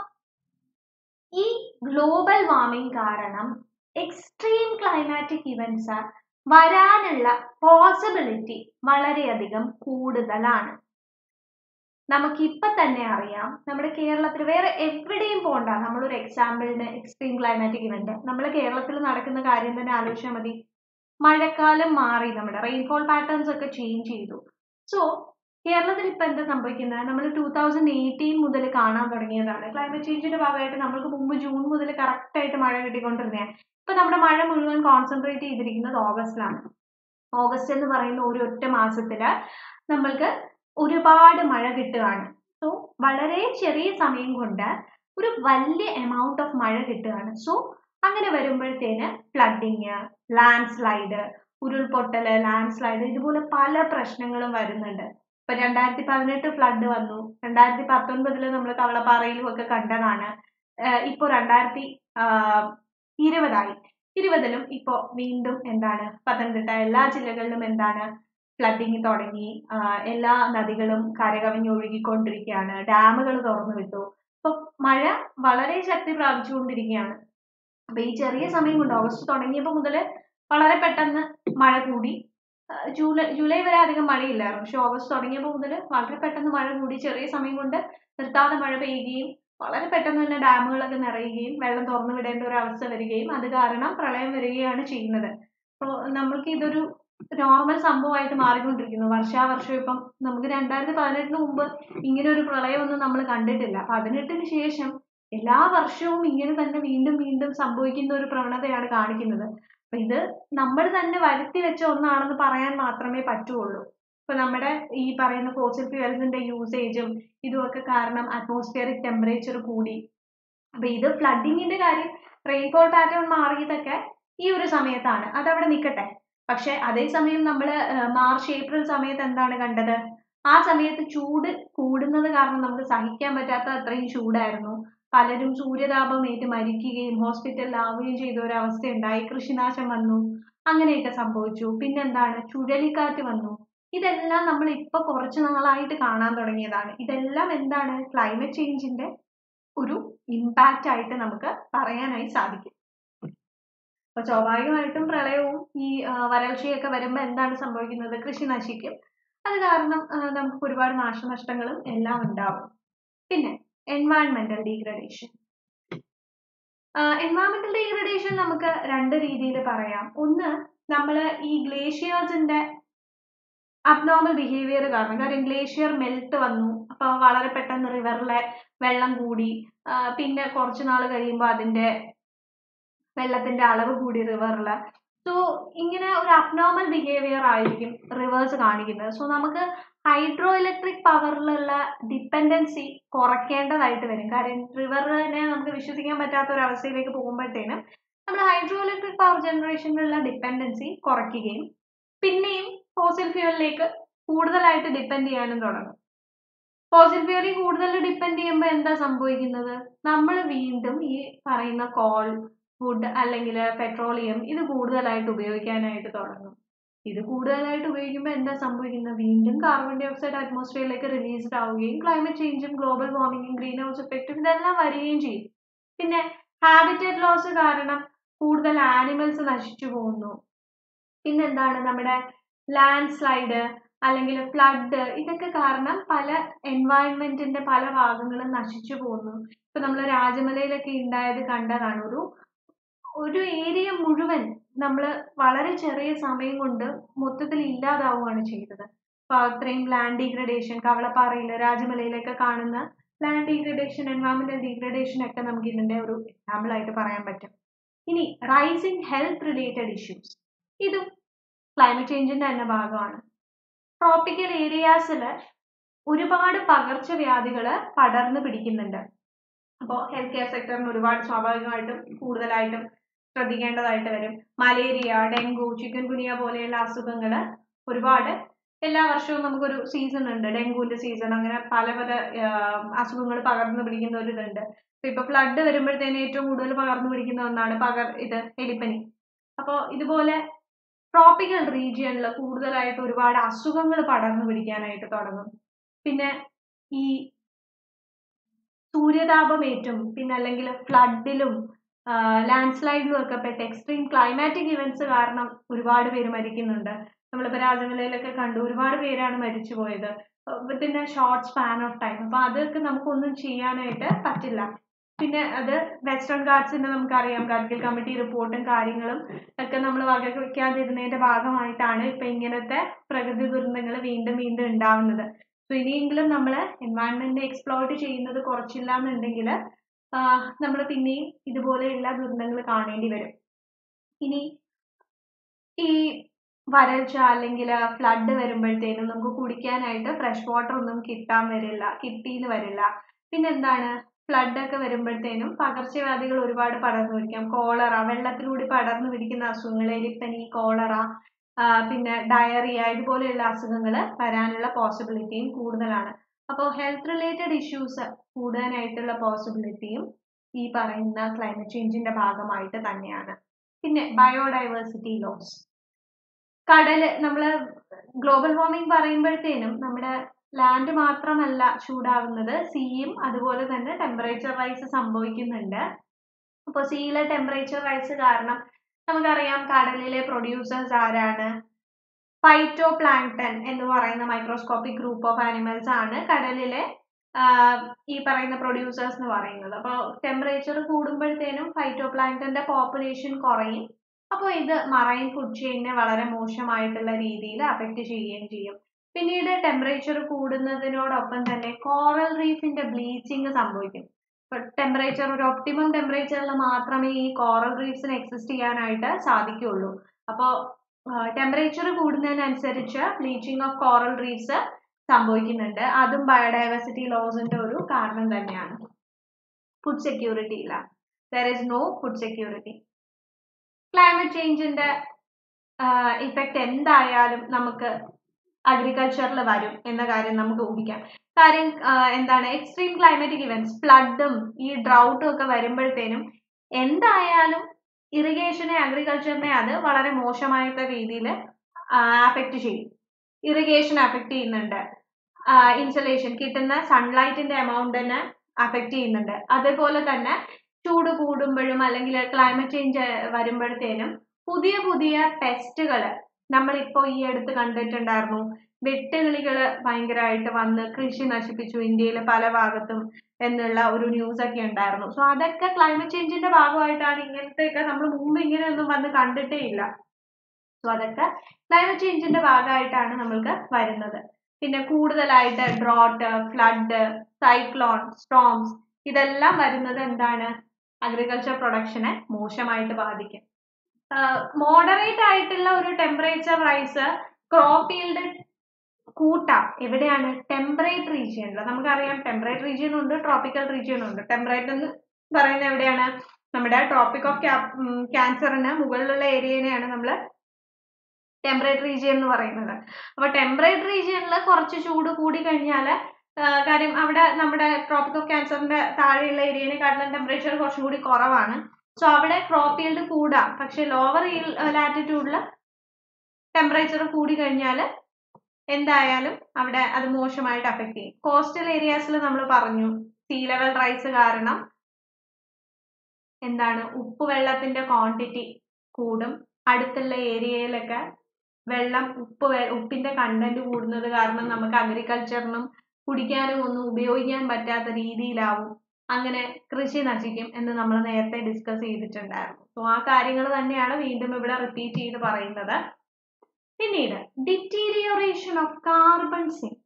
ഈ ഗ്ലോബൽ വാർമിംഗ് കാരണം എക്സ്ട്രീം ക്ലൈമാറ്റിക് ഇവന്റ്സ് വരാനുള്ള പോസിബിലിറ്റി വളരെയധികം കൂടുതലാണ് നമുക്കിപ്പം തന്നെ അറിയാം നമ്മുടെ കേരളത്തിൽ വേറെ എവിടെയും പോകണ്ട നമ്മളൊരു എക്സാമ്പിളിന് എക്സ്ട്രീം ക്ലൈമാറ്റിക് ഇവന്റ് നമ്മുടെ കേരളത്തിൽ നടക്കുന്ന കാര്യം തന്നെ ആലോചിച്ചാൽ മതി മഴക്കാലം മാറി നമ്മുടെ റെയിൻഫോൾ പാറ്റേൺസ് ഒക്കെ ചേഞ്ച് ചെയ്തു സോ കേരളത്തിൽ ഇപ്പം എന്താ സംഭവിക്കുന്നത് നമ്മൾ ടൂ തൗസൻഡ് എയ്റ്റീൻ മുതൽ കാണാൻ തുടങ്ങിയതാണ് ക്ലൈമറ്റ് ചേഞ്ചിന്റെ ഭാഗമായിട്ട് നമ്മൾക്ക് മുമ്പ് ജൂൺ മുതൽ കറക്റ്റ് ആയിട്ട് മഴ കിട്ടിക്കൊണ്ടിരുന്നതാണ് ഇപ്പൊ നമ്മുടെ മഴ മുഴുവൻ കോൺസെൻട്രേറ്റ് ചെയ്തിരിക്കുന്നത് ഓഗസ്റ്റിലാണ് ഓഗസ്റ്റ് എന്ന് പറയുന്ന ഒരു ഒറ്റ മാസത്തില് നമ്മൾക്ക് ഒരുപാട് മഴ കിട്ടുകയാണ് സോ വളരെ ചെറിയ സമയം കൊണ്ട് ഒരു വലിയ എമൗണ്ട് ഓഫ് മഴ കിട്ടുകയാണ് സോ അങ്ങനെ വരുമ്പോഴത്തേന് ഫ്ലഡിങ് ലാൻഡ് സ്ലൈഡ് ഉരുൾപൊട്ടല് ലാൻഡ് സ്ലൈഡ് ഇതുപോലെ പല പ്രശ്നങ്ങളും വരുന്നുണ്ട് ഇപ്പൊ രണ്ടായിരത്തി പതിനെട്ട് ഫ്ലഡ് വന്നു രണ്ടായിരത്തി പത്തൊൻപതില് നമ്മൾ കവളപ്പാറയിലും ഒക്കെ കണ്ടതാണ് ഇപ്പൊ രണ്ടായിരത്തി ഇരുപതായി ഇരുപതിലും ഇപ്പോ വീണ്ടും എന്താണ് പത്തനംതിട്ട എല്ലാ ജില്ലകളിലും എന്താണ് ഫ്ലഡിങ് തുടങ്ങി എല്ലാ നദികളും കരകവിഞ്ഞൊഴുകിക്കൊണ്ടിരിക്കുകയാണ് ഡാമുകൾ തുറന്നു വിട്ടു ഇപ്പൊ മഴ വളരെ ശക്തി പ്രാപിച്ചുകൊണ്ടിരിക്കുകയാണ് അപ്പൊ ഈ ചെറിയ സമയം കൊണ്ട് ഓഗസ്റ്റ് തുടങ്ങിയപ്പോൾ മുതൽ വളരെ പെട്ടെന്ന് മഴ കൂടി ജൂലൈ ജൂലൈ വരെ അധികം മഴയില്ലായിരുന്നു പക്ഷെ ഓഗസ്റ്റ് തുടങ്ങിയപ്പോൾ മുതൽ വളരെ പെട്ടെന്ന് മഴ കൂടി ചെറിയ സമയം കൊണ്ട് നിർത്താതെ മഴ പെയ്യുകയും വളരെ പെട്ടെന്ന് തന്നെ ഡാമുകളൊക്കെ നിറയുകയും വെള്ളം തുറന്നു വിടേണ്ട ഒരു അവസ്ഥ വരികയും അത് കാരണം പ്രളയം വരികയാണ് ചെയ്യുന്നത് അപ്പോൾ നമ്മൾക്ക് ഇതൊരു നോർമൽ സംഭവമായിട്ട് മാറിക്കൊണ്ടിരിക്കുന്നു വർഷാവർഷം ഇപ്പം നമുക്ക് രണ്ടായിരത്തി പതിനെട്ടിന് മുമ്പ് ഇങ്ങനെ ഒരു പ്രളയമൊന്നും നമ്മൾ കണ്ടിട്ടില്ല പതിനെട്ടിന് ശേഷം എല്ലാ വർഷവും ഇങ്ങനെ തന്നെ വീണ്ടും വീണ്ടും സംഭവിക്കുന്ന ഒരു പ്രവണതയാണ് കാണിക്കുന്നത് അപ്പൊ ഇത് നമ്മൾ തന്നെ വരുത്തി വെച്ച ഒന്നാണെന്ന് പറയാൻ മാത്രമേ പറ്റുള്ളൂ ഇപ്പൊ നമ്മുടെ ഈ പറയുന്ന ഫോസിൽ ഫ്യൂവൽസിന്റെ യൂസേജും ഇതുമൊക്കെ കാരണം അറ്റ്മോസ്ഫിയറിക് ടെമ്പറേച്ചർ കൂടി അപ്പൊ ഇത് ഫ്ലഡിങ്ങിന്റെ കാര്യം റെയിൻഫോൾ പാറ്റേൺ മാറിയതൊക്കെ ഈ ഒരു സമയത്താണ് അതവിടെ നിൽക്കട്ടെ പക്ഷെ അതേസമയം നമ്മൾ മാർച്ച് ഏപ്രിൽ സമയത്ത് എന്താണ് കണ്ടത് ആ സമയത്ത് ചൂട് കൂടുന്നത് കാരണം നമുക്ക് സഹിക്കാൻ പറ്റാത്ത അത്രയും ചൂടായിരുന്നു പലരും സൂര്യതാപം ഏറ്റ് മരിക്കുകയും ഹോസ്പിറ്റലിലാവുകയും ചെയ്ത ഒരു അവസ്ഥ ഉണ്ടായി കൃഷിനാശം വന്നു അങ്ങനെയൊക്കെ സംഭവിച്ചു പിന്നെന്താണ് ചുഴലിക്കാറ്റ് വന്നു ഇതെല്ലാം നമ്മൾ ഇപ്പൊ കുറച്ചു നാളായിട്ട് കാണാൻ തുടങ്ങിയതാണ് ഇതെല്ലാം എന്താണ് ക്ലൈമറ്റ് ചേഞ്ചിന്റെ ഒരു ഇമ്പാക്റ്റ് ആയിട്ട് നമുക്ക് പറയാനായി സാധിക്കും അപ്പൊ സ്വാഭാവികമായിട്ടും പ്രളയവും ഈ വരൾച്ചയൊക്കെ വരുമ്പോൾ എന്താണ് സംഭവിക്കുന്നത് കൃഷി നശിക്കും അത് കാരണം നമുക്ക് ഒരുപാട് നാശനഷ്ടങ്ങളും എല്ലാം ഉണ്ടാവും പിന്നെ എൻവയൺമെന്റൽ ഡീഗ്രഡേഷൻ എൻവയൺമെന്റൽ ഡീഗ്രഡേഷൻ നമുക്ക് രണ്ട് രീതിയിൽ പറയാം ഒന്ന് നമ്മൾ ഈ ഗ്ലേഷ്യേഴ്സിന്റെ അബ്നോർമൽ ബിഹേവിയർ കാരണം കാര്യം ഗ്ലേഷ്യർ മെൽറ്റ് വന്നു അപ്പൊ വളരെ പെട്ടെന്ന് റിവറിലെ വെള്ളം കൂടി പിന്നെ കുറച്ചു നാൾ കഴിയുമ്പോൾ അതിന്റെ വെള്ളത്തിന്റെ അളവ് കൂടി റിവറിൽ സോ ഇങ്ങനെ ഒരു അബ്നോർമൽ ബിഹേവിയർ ആയിരിക്കും റിവേഴ്സ് കാണിക്കുന്നത് സോ നമുക്ക് ഹൈഡ്രോ ഇലക്ട്രിക് പവറിലുള്ള ഡിപ്പെൻഡൻസി കുറയ്ക്കേണ്ടതായിട്ട് വരും കാര്യം റിവറിനെ നമുക്ക് വിശ്വസിക്കാൻ പറ്റാത്ത ഒരു അവസ്ഥയിലേക്ക് പോകുമ്പോഴത്തേനും നമ്മൾ ഹൈഡ്രോ ഇലക്ട്രിക് പവർ ജനറേഷനിലുള്ള ഡിപ്പെൻഡൻസി കുറയ്ക്കുകയും പിന്നെയും ഫോസിൽ ഫ്യൂവലിലേക്ക് കൂടുതലായിട്ട് ഡിപ്പെൻഡ് ചെയ്യാനും തുടങ്ങും ഫോസിൽ ഫ്യൂവലിൽ കൂടുതൽ ഡിപ്പെൻഡ് ചെയ്യുമ്പോൾ എന്താ സംഭവിക്കുന്നത് നമ്മൾ വീണ്ടും ഈ പറയുന്ന കോൾ ഫുഡ് അല്ലെങ്കിൽ പെട്രോളിയം ഇത് കൂടുതലായിട്ട് ഉപയോഗിക്കാനായിട്ട് തുടങ്ങും ഇത് കൂടുതലായിട്ട് ഉപയോഗിക്കുമ്പോൾ എന്താ സംഭവിക്കുന്നത് വീണ്ടും കാർബൺ ഡൈ ഓക്സൈഡ് അറ്റ്മോസ്ഫിയറിലേക്ക് റിലീസ്ഡ് ആവുകയും ക്ലൈമറ്റ് ചേഞ്ചും ഗ്ലോബൽ വാർമിങ്ങും ഗ്രീൻ ഹൗസ് എഫക്റ്റും ഇതെല്ലാം വരികയും ചെയ്യും പിന്നെ ഹാബിറ്ററ്റ് ലോസ് കാരണം കൂടുതൽ ആനിമൽസ് നശിച്ചു പോകുന്നു പിന്നെന്താണ് നമ്മുടെ ലാൻഡ് സ്ലൈഡ് അല്ലെങ്കിൽ ഫ്ലഡ് ഇതൊക്കെ കാരണം പല എൻവയൺമെന്റിന്റെ പല ഭാഗങ്ങളും നശിച്ചു പോകുന്നു ഇപ്പൊ നമ്മൾ രാജമലയിലൊക്കെ ഉണ്ടായത് കണ്ടതാണ് ഒരു ഒരു ഏരിയ മുഴുവൻ നമ്മൾ വളരെ ചെറിയ സമയം കൊണ്ട് മൊത്തത്തിൽ ഇല്ലാതാവുകയാണ് ചെയ്തത് അപ്പൊ അത്രയും ലാൻഡ് ഡീഗ്രഡേഷൻ കവളപ്പാറയിൽ രാജമലയിലൊക്കെ കാണുന്ന ലാൻഡ് ഡീഗ്രഡേഷൻ എൻവയറമെന്റൽ ഡീഗ്രഡേഷൻ ഒക്കെ നമുക്ക് ഇതിന്റെ ഒരു എക്സാമ്പിൾ ആയിട്ട് പറയാൻ പറ്റും ഇനി റൈസിങ് ഹെൽത്ത് റിലേറ്റഡ് ഇഷ്യൂസ് ഇതും ക്ലൈമറ്റ് ചേഞ്ചിന്റെ തന്നെ ഭാഗമാണ് ട്രോപ്പിക്കൽ ഏരിയാസിൽ ഒരുപാട് പകർച്ചവ്യാധികൾ പടർന്നു പിടിക്കുന്നുണ്ട് അപ്പോൾ ഹെൽത്ത് കെയർ സെക്ടറിന് ഒരുപാട് സ്വാഭാവികമായിട്ടും കൂടുതലായിട്ടും ശ്രദ്ധിക്കേണ്ടതായിട്ട് വരും മലേറിയ ഡെങ്കു ചിക്കൻ ഗുനിയ പോലെയുള്ള അസുഖങ്ങൾ ഒരുപാട് എല്ലാ വർഷവും നമുക്കൊരു സീസൺ ഉണ്ട് ഡെങ്കുവിന്റെ സീസൺ അങ്ങനെ പല പല അസുഖങ്ങൾ പകർന്നു പിടിക്കുന്ന ഒരു ഇതുണ്ട് ഇപ്പൊ ഫ്ലഡ് വരുമ്പോഴത്തേന് ഏറ്റവും കൂടുതൽ പകർന്നു പിടിക്കുന്ന ഒന്നാണ് പകർ ഇത് എലിപ്പനി അപ്പോൾ ഇതുപോലെ ട്രോപ്പിക്കൽ റീജിയനിൽ കൂടുതലായിട്ട് ഒരുപാട് അസുഖങ്ങൾ പടർന്നു പിടിക്കാനായിട്ട് തുടങ്ങും പിന്നെ ഈ സൂര്യതാപമേറ്റും പിന്നെ അല്ലെങ്കിൽ ഫ്ലഡിലും ലാൻഡ് സ്ലൈഡിലും ഒക്കെ പെട്ട് എക്സ്ട്രീം ക്ലൈമാറ്റിക് ഇവന്റ്സ് കാരണം ഒരുപാട് പേര് മരിക്കുന്നുണ്ട് നമ്മളിപ്പോൾ രാജമലയിലൊക്കെ കണ്ടു ഒരുപാട് പേരാണ് മരിച്ചു പോയത് within a short span of time അപ്പൊ അതൊക്കെ നമുക്കൊന്നും ചെയ്യാനായിട്ട് പറ്റില്ല പിന്നെ അത് വെസ്റ്റേൺ ഗാർഡ്സിന്റെ നമുക്കറിയാം ഗാഡ്ഗിൽ കമ്മിറ്റി റിപ്പോർട്ടും കാര്യങ്ങളും ഒക്കെ നമ്മൾ വകവയ്ക്കാതിരുന്നതിന്റെ ഭാഗമായിട്ടാണ് ഇപ്പൊ ഇങ്ങനത്തെ പ്രകൃതി ദുരന്തങ്ങൾ വീണ്ടും വീണ്ടും ഉണ്ടാവുന്നത് സോ ഇനിയെങ്കിലും നമ്മൾ എൻവയൺമെന്റ് എക്സ്പ്ലോർട്ട് ചെയ്യുന്നത് കുറച്ചില്ല എന്നുണ്ടെങ്കിൽ നമ്മൾ പിന്നെയും ഇതുപോലെയുള്ള ദുരന്തങ്ങൾ കാണേണ്ടി വരും ഇനി ഈ വരൾച്ച അല്ലെങ്കിൽ ഫ്ലഡ് വരുമ്പോഴത്തേനും നമുക്ക് കുടിക്കാനായിട്ട് ഫ്രഷ് വാട്ടർ ഒന്നും കിട്ടാൻ വരില്ല കിട്ടിയെന്ന് വരില്ല പിന്നെന്താണ് ഫ്ലഡ് ഒക്കെ വരുമ്പോഴത്തേനും പകർച്ചവ്യാധികൾ ഒരുപാട് പടർന്നു പിടിക്കാം കോളറ വെള്ളത്തിലൂടെ പടർന്നു പിടിക്കുന്ന അസുഖങ്ങൾ എലിപ്പനി കോളറ പിന്നെ ഡയറിയ ഇതുപോലെയുള്ള അസുഖങ്ങൾ വരാനുള്ള പോസിബിലിറ്റിയും കൂടുതലാണ് അപ്പോൾ ഹെൽത്ത് റിലേറ്റഡ് ഇഷ്യൂസ് കൂടാനായിട്ടുള്ള പോസിബിലിറ്റിയും ഈ പറയുന്ന ക്ലൈമറ്റ് ചേഞ്ചിന്റെ ഭാഗമായിട്ട് തന്നെയാണ് പിന്നെ ബയോഡൈവേഴ്സിറ്റി ലോസ് കടല് നമ്മൾ ഗ്ലോബൽ വാർമിംഗ് പറയുമ്പോഴത്തേനും നമ്മുടെ ലാൻഡ് മാത്രമല്ല ചൂടാവുന്നത് സീയും അതുപോലെ തന്നെ ടെമ്പറേച്ചർ റൈസ് സംഭവിക്കുന്നുണ്ട് അപ്പോൾ സീയിലെ ടെമ്പറേച്ചർ റൈസ് കാരണം നമുക്കറിയാം കടലിലെ പ്രൊഡ്യൂസേഴ്സ് ആരാണ് ഫൈറ്റോ പ്ലാങ്ടൺ എന്ന് പറയുന്ന മൈക്രോസ്കോപ്പിക് ഗ്രൂപ്പ് ഓഫ് ആനിമൽസ് ആണ് കടലിലെ ഈ പറയുന്ന പ്രൊഡ്യൂസേഴ്സ് എന്ന് പറയുന്നത് അപ്പോൾ ടെമ്പറേച്ചർ കൂടുമ്പോഴത്തേനും ഫൈറ്റോ പ്ലാങ്ടന്റെ പോപ്പുലേഷൻ കുറയും അപ്പോൾ ഇത് മറൈൻ ഫുഡ് ചെയിനെ വളരെ മോശമായിട്ടുള്ള രീതിയിൽ അഫക്റ്റ് ചെയ്യുകയും ചെയ്യും പിന്നീട് ടെമ്പറേച്ചർ കൂടുന്നതിനോടൊപ്പം തന്നെ കോറൽ റീഫിന്റെ ബ്ലീച്ചിങ് സംഭവിക്കും ടെമ്പറേച്ചർ ഒരു ഒപ്റ്റിമം ടെമ്പറേച്ചറിൽ മാത്രമേ ഈ കോറൽ റീഫ്സിന് എക്സിസ്റ്റ് ചെയ്യാനായിട്ട് സാധിക്കുകയുള്ളൂ അപ്പോൾ ടെമ്പറേച്ചർ കൂടുന്നതിനനുസരിച്ച് ബ്ലീച്ചിങ് ഓഫ് കോറൽ റീഫ്സ് സംഭവിക്കുന്നുണ്ട് അതും ബയോഡൈവേഴ്സിറ്റി ലോസിന്റെ ഒരു കാരണം തന്നെയാണ് ഫുഡ് സെക്യൂരിറ്റി ഇല്ല there is no food security climate ചേഞ്ചിന്റെ ഇഫക്റ്റ് എന്തായാലും നമുക്ക് അഗ്രികൾച്ചറിൽ വരും എന്ന കാര്യം നമുക്ക് ഊഹിക്കാം കാര്യം എന്താണ് എക്സ്ട്രീം ക്ലൈമറ്റിക് ഇവന്റ്സ് ഫ്ലഡും ഈ ഡ്രൗട്ടും ഒക്കെ വരുമ്പോഴത്തേനും എന്തായാലും ഇറിഗേഷനെ അഗ്രികൾച്ചറിനെ അത് വളരെ മോശമായിട്ടുള്ള രീതിയിൽ അഫക്റ്റ് ചെയ്യും ഇറിഗേഷൻ അഫക്റ്റ് ചെയ്യുന്നുണ്ട് ഇൻസലേഷൻ കിട്ടുന്ന സൺലൈറ്റിന്റെ എമൗണ്ടിനെ അഫക്റ്റ് ചെയ്യുന്നുണ്ട് അതേപോലെ തന്നെ ചൂട് കൂടുമ്പോഴും അല്ലെങ്കിൽ ക്ലൈമറ്റ് ചേഞ്ച് വരുമ്പോഴത്തേനും പുതിയ പുതിയ പെസ്റ്റുകൾ നമ്മളിപ്പോൾ ഈ അടുത്ത് കണ്ടിട്ടുണ്ടായിരുന്നു വെട്ടുകിളികൾ ഭയങ്കരമായിട്ട് വന്ന് കൃഷി നശിപ്പിച്ചു ഇന്ത്യയിലെ പല ഭാഗത്തും എന്നുള്ള ഒരു ന്യൂസ് ഒക്കെ ഉണ്ടായിരുന്നു സോ അതൊക്കെ ക്ലൈമറ്റ് ചേഞ്ചിന്റെ ഭാഗമായിട്ടാണ് ഇങ്ങനത്തെയൊക്കെ നമ്മൾ മുമ്പ് ഇങ്ങനെയൊന്നും വന്ന് കണ്ടിട്ടേ ഇല്ല സോ അതൊക്കെ ക്ലൈമറ്റ് ചേഞ്ചിന്റെ ഭാഗമായിട്ടാണ് നമ്മൾക്ക് വരുന്നത് പിന്നെ കൂടുതലായിട്ട് ഡ്രോട്ട് ഫ്ലഡ് സൈക്ലോൺ സ്റ്റോംസ് ഇതെല്ലാം വരുന്നത് എന്താണ് അഗ്രികൾച്ചർ പ്രൊഡക്ഷനെ മോശമായിട്ട് ബാധിക്കും മോഡറേറ്റ് ആയിട്ടുള്ള ഒരു ടെമ്പറേച്ചർ റൈസ് ക്രോപ്പ് ഈൽഡ് കൂട്ടാം എവിടെയാണ് ടെമ്പറേറ്റ് റീജിയനിൽ നമുക്കറിയാം ടെമ്പറേറ്റ് റീജിയൻ ഉണ്ട് ട്രോപ്പിക്കൽ റീജിയൻ ഉണ്ട് ടെമ്പറേറ്റ് എന്ന് പറയുന്നത് എവിടെയാണ് നമ്മുടെ ട്രോപ്പിക് ഓഫ് ക്യാൻസറിന് മുകളിലുള്ള ഏരിയനെയാണ് നമ്മൾ ടെമ്പറേറ്റ് റീജിയൻ എന്ന് പറയുന്നത് അപ്പൊ ടെമ്പറേറ്റ് റീജിയനിൽ കുറച്ച് ചൂട് കൂടി കഴിഞ്ഞാൽ കാര്യം അവിടെ നമ്മുടെ ട്രോപ്പിക് ഓഫ് ക്യാൻസറിന്റെ താഴെയുള്ള ഏരിയനെക്കാട്ടിലും ടെമ്പറേച്ചർ കുറച്ചും കൂടി കുറവാണ് സോ അവിടെ ക്രോപ്പ് ഈൽഡ് കൂടാം പക്ഷെ ലോവർ ലാറ്റിറ്റ്യൂഡിൽ ടെമ്പറേച്ചർ കൂടി കഴിഞ്ഞാൽ എന്തായാലും അവിടെ അത് മോശമായിട്ട് അഫക്റ്റ് ചെയ്യും കോസ്റ്റൽ ഏരിയാസിൽ നമ്മൾ പറഞ്ഞു സീ ലെവൽ റൈസ് കാരണം എന്താണ് ഉപ്പ് വെള്ളത്തിന്റെ ക്വാണ്ടിറ്റി കൂടും അടുത്തുള്ള ഏരിയയിലൊക്കെ വെള്ളം ഉപ്പ് ഉപ്പിന്റെ കണ്ടന്റ് കൂടുന്നത് കാരണം നമുക്ക് അഗ്രികൾച്ചറിനും കുടിക്കാനും ഒന്നും ഉപയോഗിക്കാൻ പറ്റാത്ത രീതിയിലാവും അങ്ങനെ കൃഷി നശിക്കും എന്ന് നമ്മൾ നേരത്തെ ഡിസ്കസ് ചെയ്തിട്ടുണ്ടായിരുന്നു സോ ആ കാര്യങ്ങൾ തന്നെയാണ് വീണ്ടും ഇവിടെ റിപ്പീറ്റ് ചെയ്ത് പറയുന്നത് പിന്നീട് deterioration of carbon sink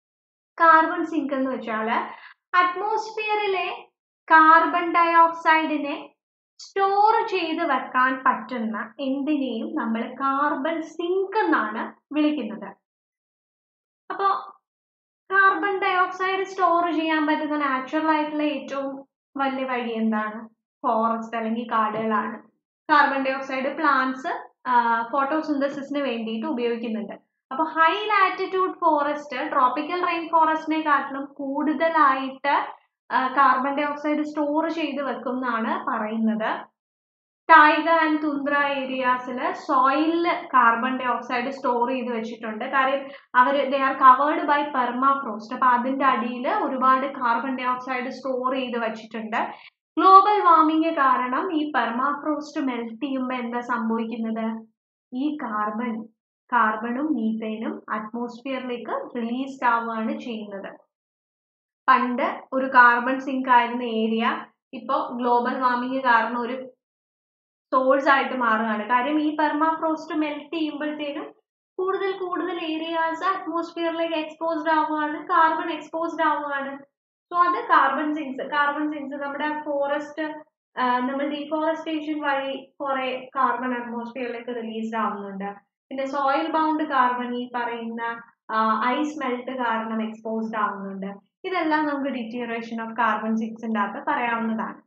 carbon sink എന്ന് വെച്ചാൽ അറ്റ്മോസ്ഫിയറിലെ കാർബൺ ഡയോക്സൈഡിനെ സ്റ്റോർ ചെയ്ത് വെക്കാൻ പറ്റുന്ന എന്തിനേയും നമ്മൾ കാർബൺ സിങ്ക് എന്നാണ് വിളിക്കുന്നത് അപ്പോ കാർബൺ ഡയോക്സൈഡ് സ്റ്റോർ ചെയ്യാൻ പറ്റുന്ന നാച്ചുറൽ ആയിട്ടുള്ള ഏറ്റവും വലിയ വഴി എന്താണ് ഫോറസ്റ്റ് അല്ലെങ്കിൽ കാടുകളാണ് കാർബൺ ഡയോക്സൈഡ് പ്ലാന്റ്സ് ഫോട്ടോസിന്തസിസിന് വേണ്ടിയിട്ട് ഉപയോഗിക്കുന്നുണ്ട് അപ്പോൾ high latitude forest tropical rain ഫോറസ്റ്റിനെക്കാട്ടിലും കൂടുതലായിട്ട് കാർബൺ ഡൈ ഓക്സൈഡ് സ്റ്റോർ ചെയ്ത് വെക്കും എന്നാണ് പറയുന്നത് ടൈഗ ആൻഡ് തുന്ദ്ര ഏരിയാസിൽ സോയിലിൽ കാർബൺ ഡൈ ഓക്സൈഡ് സ്റ്റോർ ചെയ്ത് വെച്ചിട്ടുണ്ട് കാര്യം അവർ they are covered by permafrost അപ്പൊ അതിന്റെ അടിയിൽ ഒരുപാട് കാർബൺ ഡൈ ഓക്സൈഡ് സ്റ്റോർ ചെയ്ത് വെച്ചിട്ടുണ്ട് ഗ്ലോബൽ വാർമിംഗ് കാരണം ഈ പെർമാഫ്രോസ്റ്റ് മെൽറ്റ് ചെയ്യുമ്പോൾ എന്താ സംഭവിക്കുന്നത് ഈ കാർബൺ കാർബണും മീത്തൈനും അറ്റ്മോസ്ഫിയറിലേക്ക് റിലീസ്ഡ് ആവുകയാണ് ചെയ്യുന്നത് പണ്ട് ഒരു കാർബൺ സിങ്ക് ആയിരുന്ന ഏരിയ ഇപ്പോൾ ഗ്ലോബൽ വാർമിംഗ് കാരണം ഒരു സോഴ്സ് ആയിട്ട് മാറുകയാണ് കാര്യം ഈ പെർമാഫ്രോസ്റ്റ് മെൽറ്റ് ചെയ്യുമ്പോഴത്തേനും കൂടുതൽ കൂടുതൽ ഏരിയാസ് അറ്റ്മോസ്ഫിയറിലേക്ക് എക്സ്പോസ്ഡ് ആവുകയാണ് കാർബൺ എക്സ്പോസ്ഡ് ആവുകയാണ് സോ അത് കാർബൺ സിങ്സ് കാർബൺ സിങ്സ് നമ്മുടെ ഫോറസ്റ്റ് നമ്മൾ ഡീഫോറസ്റ്റേഷൻ വഴി കുറെ കാർബൺ അറ്റ്മോസ്ഫിയറിലേക്ക് റിലീസ്ഡ് ആവുന്നുണ്ട് പിന്നെ സോയിൽ ബൗണ്ട് കാർബൺ ഈ പറയുന്ന ഐസ് മെൽറ്റ് കാരണം എക്സ്പോസ്ഡ് ആവുന്നുണ്ട് ഇതെല്ലാം നമുക്ക് ഡിറ്റീറിയേഷൻ ഓഫ് കാർബൺ സിക്സിൻ്റെ അകത്ത് പറയാവുന്നതാണ്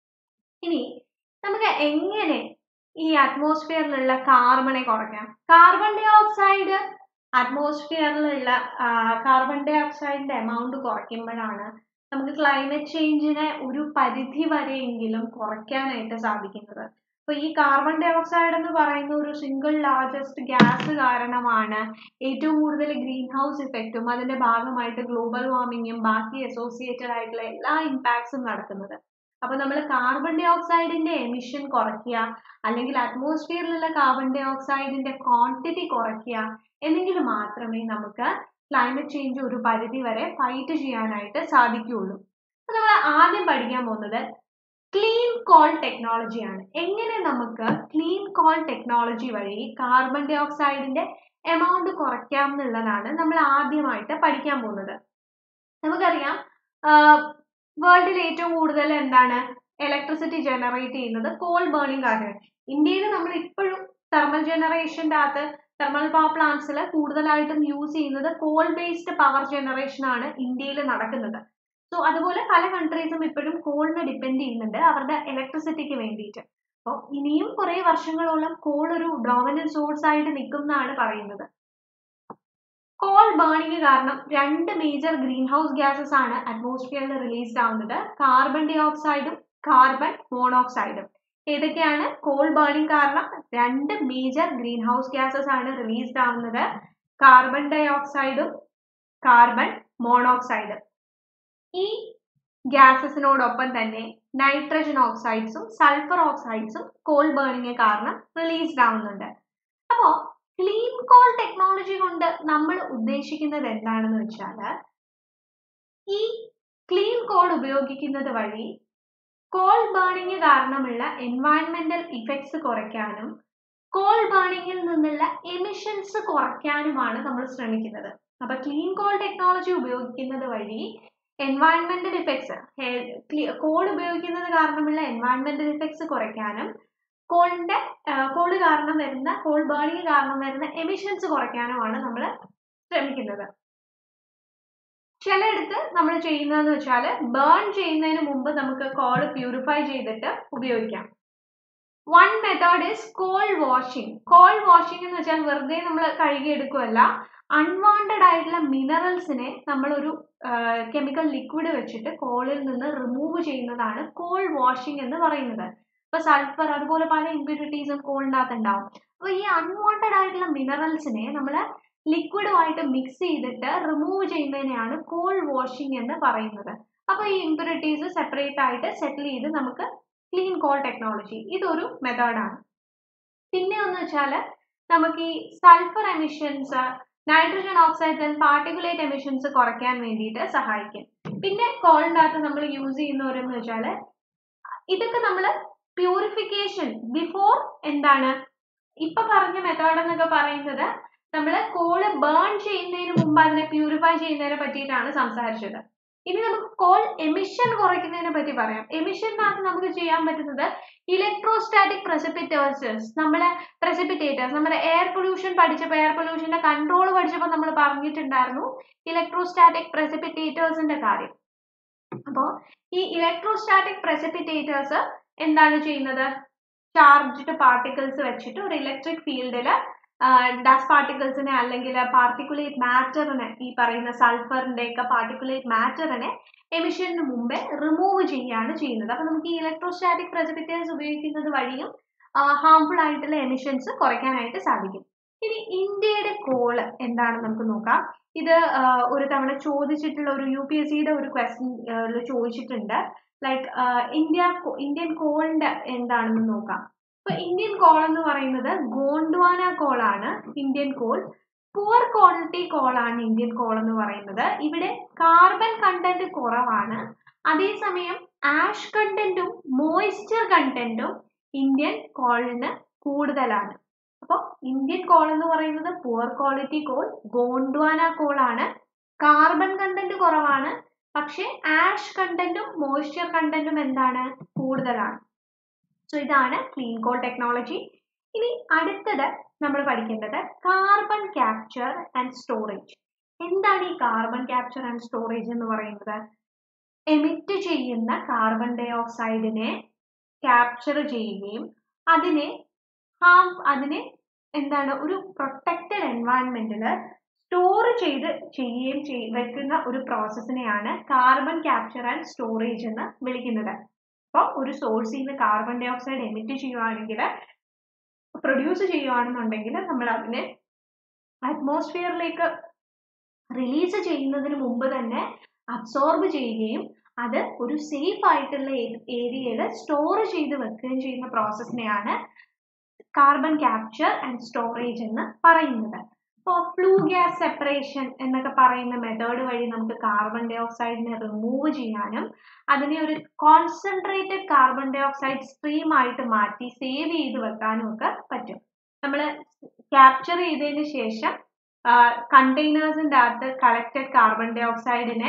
ഇനി നമുക്ക് എങ്ങനെ ഈ അറ്റ്മോസ്ഫിയറിലുള്ള കാർബണെ കുറയ്ക്കാം കാർബൺ ഡൈ ഓക്സൈഡ് അറ്റ്മോസ്ഫിയറിലുള്ള കാർബൺ ഡൈ ഓക്സൈഡിന്റെ എമൗണ്ട് കുറയ്ക്കുമ്പോഴാണ് നമുക്ക് ക്ലൈമറ്റ് ചേഞ്ചിനെ ഒരു പരിധി വരെയെങ്കിലും കുറയ്ക്കാനായിട്ട് സാധിക്കുന്നത് അപ്പൊ ഈ കാർബൺ ഡൈ ഓക്സൈഡ് എന്ന് പറയുന്ന ഒരു സിംഗിൾ ലാർജസ്റ്റ് ഗ്യാസ് കാരണമാണ് ഏറ്റവും കൂടുതൽ ഗ്രീൻ ഹൗസ് ഇഫക്റ്റും അതിന്റെ ഭാഗമായിട്ട് ഗ്ലോബൽ വാർമിങ്ങും ബാക്കി അസോസിയേറ്റഡ് ആയിട്ടുള്ള എല്ലാ ഇമ്പാക്ട്സും നടക്കുന്നത് അപ്പൊ നമ്മൾ കാർബൺ ഡൈ ഓക്സൈഡിന്റെ എമിഷൻ കുറയ്ക്കുക അല്ലെങ്കിൽ അറ്റ്മോസ്ഫിയറിലുള്ള കാർബൺ ഡൈ ഓക്സൈഡിന്റെ ക്വാണ്ടിറ്റി കുറയ്ക്കുക എന്നെങ്കിൽ മാത്രമേ നമുക്ക് ക്ലൈമറ്റ് ചേഞ്ച് ഒരു പരിധി വരെ ഫൈറ്റ് ചെയ്യാനായിട്ട് സാധിക്കുകയുള്ളൂ അപ്പൊ നമ്മൾ ആദ്യം പഠിക്കാൻ പോകുന്നത് ക്ലീൻ കോൾ ടെക്നോളജിയാണ് എങ്ങനെ നമുക്ക് ക്ലീൻ കോൾ ടെക്നോളജി വഴി കാർബൺ ഡൈ ഓക്സൈഡിന്റെ എമൗണ്ട് കുറയ്ക്കാം എന്നുള്ളതാണ് നമ്മൾ ആദ്യമായിട്ട് പഠിക്കാൻ പോകുന്നത് നമുക്കറിയാം വേൾഡിൽ ഏറ്റവും കൂടുതൽ എന്താണ് ഇലക്ട്രിസിറ്റി ജനറേറ്റ് ചെയ്യുന്നത് കോൾ ബേണിംഗ് ആണ് ഇന്ത്യയിൽ നമ്മൾ ഇപ്പോഴും തെർമൽ ജനറേഷൻ്റെ അകത്ത് തെർമൽ പവർ പ്ലാന്റ്സിൽ കൂടുതലായിട്ടും യൂസ് ചെയ്യുന്നത് കോൾ ബേസ്ഡ് പവർ ജനറേഷൻ ആണ് ഇന്ത്യയിൽ നടക്കുന്നത് സോ അതുപോലെ പല കൺട്രീസും ഇപ്പോഴും കോളിനെ ഡിപ്പെൻഡ് ചെയ്യുന്നുണ്ട് അവരുടെ ഇലക്ട്രിസിറ്റിക്ക് വേണ്ടിയിട്ട് അപ്പോൾ ഇനിയും കുറേ വർഷങ്ങളോളം കോൾ ഒരു ഡോമിനന്റ് സോഴ്സ് ആയിട്ട് നിൽക്കും എന്നാണ് പറയുന്നത് കോൾ ബേണിംഗ് കാരണം രണ്ട് മേജർ ഗ്രീൻ ഹൗസ് ഗ്യാസസ് ആണ് അറ്റ്മോസ്ഫിയറിൽ റിലീസ്ഡ് ആവുന്നത് കാർബൺ ഡൈ ഓക്സൈഡും കാർബൺ മോണോക്സൈഡും ഏതൊക്കെയാണ് കോൾ ബേണിംഗ് കാരണം രണ്ട് മേജർ ഗ്രീൻ ഹൗസ് ഗ്യാസസ് ആണ് റിലീസ്ഡ് ആവുന്നത് കാർബൺ ഡൈ ഓക്സൈഡും കാർബൺ മോണോക്സൈഡും ഈ ഗ്യാസസിനോടൊപ്പം തന്നെ നൈട്രജൻ ഓക്സൈഡ്സും സൾഫർ ഓക്സൈഡ്സും കോൾ ബേണിംഗ് കാരണം റിലീസ്ഡ് ആവുന്നുണ്ട് അപ്പോൾ ക്ലീൻ കോൾ ടെക്നോളജി കൊണ്ട് നമ്മൾ ഉദ്ദേശിക്കുന്നത് എന്താണെന്ന് വെച്ചാൽ ഈ ക്ലീൻ കോൾ ഉപയോഗിക്കുന്നത് വഴി കോൾ ബേണിംഗ് കാരണമുള്ള എൻവയൺമെന്റൽ ഇഫക്ട്സ് കുറയ്ക്കാനും കോൾ ബേണിംഗിൽ നിന്നുള്ള എമിഷൻസ് കുറയ്ക്കാനുമാണ് നമ്മൾ ശ്രമിക്കുന്നത് അപ്പൊ ക്ലീൻ കോൾ ടെക്നോളജി ഉപയോഗിക്കുന്നത് വഴി എൻവയൺമെന്റൽ ഇഫക്ട്സ് കോൾ ഉപയോഗിക്കുന്നത് കാരണമുള്ള എൻവയൺമെന്റൽ ഇഫക്ട്സ് കുറയ്ക്കാനും കോളിന്റെ കോൾ കാരണം വരുന്ന കോൾ ബേണിംഗ് കാരണം വരുന്ന എമിഷൻസ് കുറയ്ക്കാനുമാണ് നമ്മൾ ശ്രമിക്കുന്നത് ചിലയിടത്ത് നമ്മൾ ചെയ്യുന്നതെന്ന് വെച്ചാൽ ബേൺ ചെയ്യുന്നതിന് മുമ്പ് നമുക്ക് കോൾ പ്യൂരിഫൈ ചെയ്തിട്ട് ഉപയോഗിക്കാം one method is coal washing coal washing എന്ന് വെച്ചാൽ വെറുതെ നമ്മൾ കഴുകിയെടുക്കുകയല്ല അൺവാണ്ടഡ് ആയിട്ടുള്ള മിനറൽസിനെ നമ്മളൊരു കെമിക്കൽ ലിക്വിഡ് വെച്ചിട്ട് കോളിൽ നിന്ന് റിമൂവ് ചെയ്യുന്നതാണ് കോൾ വാഷിംഗ് എന്ന് പറയുന്നത് ഇപ്പൊ സൾഫർ അതുപോലെ പല ഇമ്പ്യൂരിറ്റീസും കോളിനകത്ത് ഉണ്ടാവും അപ്പൊ ഈ അൺവാണ്ടഡ് ആയിട്ടുള്ള മിനറൽസിനെ നമ്മൾ ലിക്വിഡുമായിട്ട് മിക്സ് ചെയ്തിട്ട് റിമൂവ് ചെയ്യുന്നതിനെയാണ് കോൾ വാഷിംഗ് എന്ന് പറയുന്നത് അപ്പൊ ഈ ഇമ്പ്യൂരിറ്റീസ് സെപ്പറേറ്റ് ആയിട്ട് സെറ്റിൽ ചെയ്ത് നമുക്ക് ക്ലീൻ കോൾ ടെക്നോളജി ഇതൊരു മെത്തേഡാണ് പിന്നെ എന്ന് വെച്ചാൽ നമുക്ക് ഈ sulphur emissions nitrogen oxide and particulate emissions കുറയ്ക്കാൻ വേണ്ടിയിട്ട് സഹായിക്കും പിന്നെ കോളിൻ്റെ അകത്ത് നമ്മൾ യൂസ് ചെയ്യുന്നവരെന്ന് വെച്ചാൽ ഇതൊക്കെ നമ്മൾ പ്യൂരിഫിക്കേഷൻ ബിഫോർ എന്താണ് ഇപ്പൊ പറഞ്ഞ മെത്തേഡ് എന്നൊക്കെ പറയുന്നത് നമ്മൾ കോള് ബേൺ ചെയ്യുന്നതിന് മുമ്പ് അതിനെ പ്യൂരിഫൈ ചെയ്യുന്നതിനെ പറ്റിയിട്ടാണ് സംസാരിച്ചത് ഇനി നമുക്ക് കോൾ എമിഷൻ കുറയ്ക്കുന്നതിനെ പറ്റി പറയാം എമിഷനകത്ത് നമുക്ക് ചെയ്യാൻ പറ്റുന്നത് ഇലക്ട്രോസ്റ്റാറ്റിക് പ്രസിപ്പിറ്റേഴ്സസ് നമ്മളെ പ്രസിപ്പിറ്റേറ്റേഴ്സ് നമ്മുടെ എയർ പൊല്യൂഷൻ പഠിച്ചപ്പോൾ എയർ പൊല്യൂഷന്റെ കൺട്രോൾ പഠിച്ചപ്പോൾ നമ്മൾ പറഞ്ഞിട്ടുണ്ടായിരുന്നു ഇലക്ട്രോസ്റ്റാറ്റിക് പ്രസിപ്പിറ്റേറ്റേഴ്സിന്റെ കാര്യം അപ്പോൾ ഈ ഇലക്ട്രോസ്റ്റാറ്റിക് പ്രസിപ്പിറ്റേറ്റേഴ്സ് എന്താണ് ചെയ്യുന്നത് ചാർജ്ഡ് പാർട്ടിക്കിൾസ് വെച്ചിട്ട് ഒരു ഇലക്ട്രിക് ഫീൽഡിൽ ഡസ്റ്റ് പാർട്ടിക്കിൾസിനെ അല്ലെങ്കിൽ പാർട്ടിക്കുലേറ്റ് മാറ്ററിനെ ഈ പറയുന്ന സൾഫറിന്റെ ഒക്കെ പാർട്ടിക്കുലേറ്റ് മാറ്ററിനെ എമിഷന് മുമ്പേ റിമൂവ് ചെയ്യുകയാണ് ചെയ്യുന്നത് അപ്പൊ നമുക്ക് ഈ ഇലക്ട്രോസ്റ്റാറ്റിക് പ്രസിപ്പിറ്റേഴ്സ് ഉപയോഗിക്കുന്നത് വഴിയും ഹാംഫുൾ ആയിട്ടുള്ള എമിഷൻസ് കുറയ്ക്കാനായിട്ട് സാധിക്കും ഇനി ഇന്ത്യയുടെ കോള് എന്താണെന്ന് നമുക്ക് നോക്കാം ഇത് ഒരു തവണ ചോദിച്ചിട്ടുള്ള ഒരു യു പി എസ് സിയുടെ ഒരു ക്വസ്റ്റ്യൻ ചോദിച്ചിട്ടുണ്ട് ലൈക്ക് ഇന്ത്യ ഇന്ത്യൻ കോളിന്റെ എന്താണെന്ന് നോക്കാം ഇപ്പൊ ഇന്ത്യൻ കോൾ എന്ന് പറയുന്നത് ഗോണ്ട്വാന കോൾ ആണ് Indian coal poor quality coal ആണ് ഇന്ത്യൻ കോൾ എന്ന് പറയുന്നത് ഇവിടെ കാർബൺ കണ്ടന്റ് കുറവാണ് അതേസമയം ആഷ് കണ്ടന്റും മോയ്സ്ചർ കണ്ടന്റും ഇന്ത്യൻ കോളിന് കൂടുതലാണ് അപ്പോൾ ഇന്ത്യൻ കോൾ എന്ന് പറയുന്നത് poor quality coal Gondwana coal ആണ് കാർബൺ കണ്ടന്റ് കുറവാണ് പക്ഷെ ആഷ് കണ്ടന്റും മോയ്സ്ചർ കണ്ടന്റും എന്താണ് കൂടുതലാണ് സോ ഇതാണ് ക്ലീൻ കോൾ ടെക്നോളജി ഇനി അടുത്തത് നമ്മൾ പഠിക്കേണ്ടത് കാർബൺ ക്യാപ്ചർ ആൻഡ് സ്റ്റോറേജ് എന്താണ് ഈ കാർബൺ ക്യാപ്ചർ ആൻഡ് സ്റ്റോറേജ് എന്ന് പറയുന്നത് എമിറ്റ് ചെയ്യുന്ന കാർബൺ ഡൈ ഓക്സൈഡിനെ ക്യാപ്ചർ ചെയ്യുകയും അതിനെ ഹാം അതിനെ എന്താണ് ഒരു പ്രൊട്ടക്റ്റഡ് എൻവയൺമെന്റിൽ സ്റ്റോർ ചെയ്ത് ചെയ്യുകയും ചെയ് വെക്കുന്ന ഒരു പ്രോസസ്സിനെയാണ് കാർബൺ ക്യാപ്ചർ ആൻഡ് സ്റ്റോറേജ് എന്ന് വിളിക്കുന്നത് അപ്പോൾ ഒരു സോഴ്സിൽ നിന്ന് കാർബൺ ഡൈ ഓക്സൈഡ് എമിറ്റ് ചെയ്യുവാണെങ്കിൽ പ്രൊഡ്യൂസ് ചെയ്യുവാണെന്നുണ്ടെങ്കിൽ നമ്മൾ അതിനെ അറ്റ്മോസ്ഫിയറിലേക്ക് റിലീസ് ചെയ്യുന്നതിന് മുമ്പ് തന്നെ അബ്സോർബ് ചെയ്യുകയും അത് ഒരു സേഫ് ആയിട്ടുള്ള ഏരിയയിൽ സ്റ്റോർ ചെയ്ത് വെക്കുകയും ചെയ്യുന്ന പ്രോസസ്സിനെയാണ് കാർബൺ ക്യാപ്ചർ ആൻഡ് സ്റ്റോറേജ് എന്ന് പറയുന്നത് ഇപ്പോൾ ഫ്ലൂ ഗ്യാസ് സെപ്പറേഷൻ എന്നൊക്കെ പറയുന്ന മെത്തേഡ് വഴി നമുക്ക് കാർബൺ ഡൈ ഓക്സൈഡിനെ റിമൂവ് ചെയ്യാനും അതിനെ ഒരു concentrated carbon dioxide stream ആയിട്ട് മാറ്റി സേവ് ചെയ്ത് വെക്കാനും ഒക്കെ പറ്റും നമ്മൾ ക്യാപ്ചർ ചെയ്തതിന് ശേഷം കണ്ടെയ്നേഴ്സിൻ്റെ അകത്ത് കളക്റ്റഡ് കാർബൺ ഡൈ ഓക്സൈഡിനെ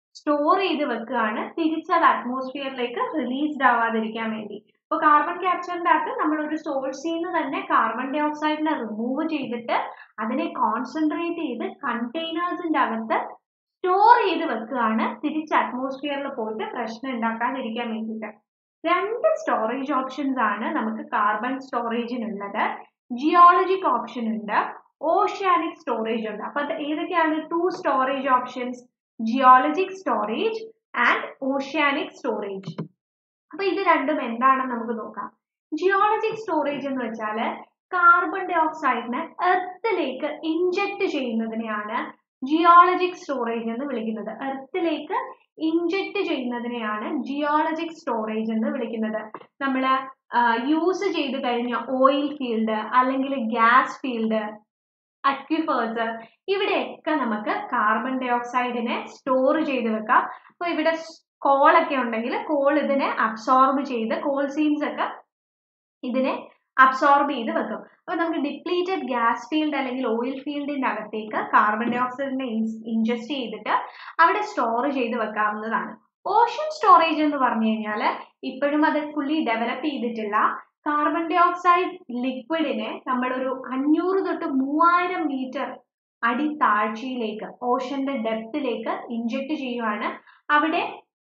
സ്റ്റോർ ചെയ്ത് വെക്കുകയാണ് തിരിച്ചത് അറ്റ്മോസ്ഫിയറിലേക്ക് റിലീസ്ഡ് ആവാതിരിക്കാൻ വേണ്ടി ഇപ്പോൾ കാർബൺ ക്യാപ്ചറിന്റെ അകത്ത് നമ്മൾ ഒരു സോഴ്സിൽ നിന്ന് തന്നെ കാർബൺ ഡൈ ഓക്സൈഡിനെ റിമൂവ് ചെയ്തിട്ട് അതിനെ കോൺസെൻട്രേറ്റ് ചെയ്ത് കണ്ടെയ്നേഴ്സിന്റെ അകത്ത് സ്റ്റോർ ചെയ്ത് വെക്കുകയാണ് തിരിച്ച് അറ്റ്മോസ്ഫിയറിൽ പോയിട്ട് പ്രശ്നം ഉണ്ടാക്കാതിരിക്കാൻ വേണ്ടിയിട്ട് രണ്ട് സ്റ്റോറേജ് ഓപ്ഷൻസ് ആണ് നമുക്ക് കാർബൺ സ്റ്റോറേജിനുള്ളത് ജിയോളജിക് ഓപ്ഷൻ ഉണ്ട് ഓഷ്യാനിക് സ്റ്റോറേജ് ഉണ്ട് അപ്പൊ അത് ഏതൊക്കെയാണ് two storage options geologic storage and oceanic storage അപ്പൊ ഇത് രണ്ടും എന്താണെന്ന് നമുക്ക് നോക്കാം ജിയോളജിക് സ്റ്റോറേജ് എന്ന് വെച്ചാൽ കാർബൺ ഡൈ ഓക്സൈഡിനെ എർത്തിലേക്ക് ഇൻജക്ട് ചെയ്യുന്നതിനെയാണ് ജിയോളജിക് സ്റ്റോറേജ് എന്ന് വിളിക്കുന്നത് എർത്തിലേക്ക് ഇൻജക്ട് ചെയ്യുന്നതിനെയാണ് ജിയോളജിക് സ്റ്റോറേജ് എന്ന് വിളിക്കുന്നത് നമ്മൾ യൂസ് ചെയ്ത് കഴിഞ്ഞ ഓയിൽ ഫീൽഡ് അല്ലെങ്കിൽ ഗ്യാസ് ഫീൽഡ് അക്വിഫേഴ്സ് ഇവിടെയൊക്കെ നമുക്ക് കാർബൺ ഡൈ ഓക്സൈഡിനെ സ്റ്റോർ ചെയ്ത് വെക്കാം അപ്പോൾ ഇവിടെ കോളൊക്കെ ഉണ്ടെങ്കിൽ കോൾ ഇതിനെ അബ്സോർബ് ചെയ്ത് കോൾ സീംസ് ഒക്കെ ഇതിനെ അബ്സോർബ് ചെയ്ത് വെക്കും അപ്പോൾ നമുക്ക് ഡിപ്ലീറ്റഡ് ഗ്യാസ് ഫീൽഡ് അല്ലെങ്കിൽ ഓയിൽ ഫീൽഡിന്റെ അകത്തേക്ക് കാർബൺ ഡൈ ഓക്സൈഡിനെ ഇൻജസ്റ്റ് ചെയ്തിട്ട് അവിടെ സ്റ്റോർ ചെയ്ത് വെക്കാവുന്നതാണ് ഓഷൻ സ്റ്റോറേജ് എന്ന് പറഞ്ഞു കഴിഞ്ഞാൽ ഇപ്പോഴും അത് ഫുള്ളി ഡെവലപ്പ് ചെയ്തിട്ടില്ല കാർബൺ ഡൈ ഓക്സൈഡ് ലിക്വിഡിനെ നമ്മളൊരു അഞ്ഞൂറ് തൊട്ട് മൂവായിരം മീറ്റർ അടി താഴ്ചയിലേക്ക് ഓഷന്റെ ഡെപ്തിലേക്ക് ഇൻജക്ട് ചെയ്യുവാണ് അവിടെ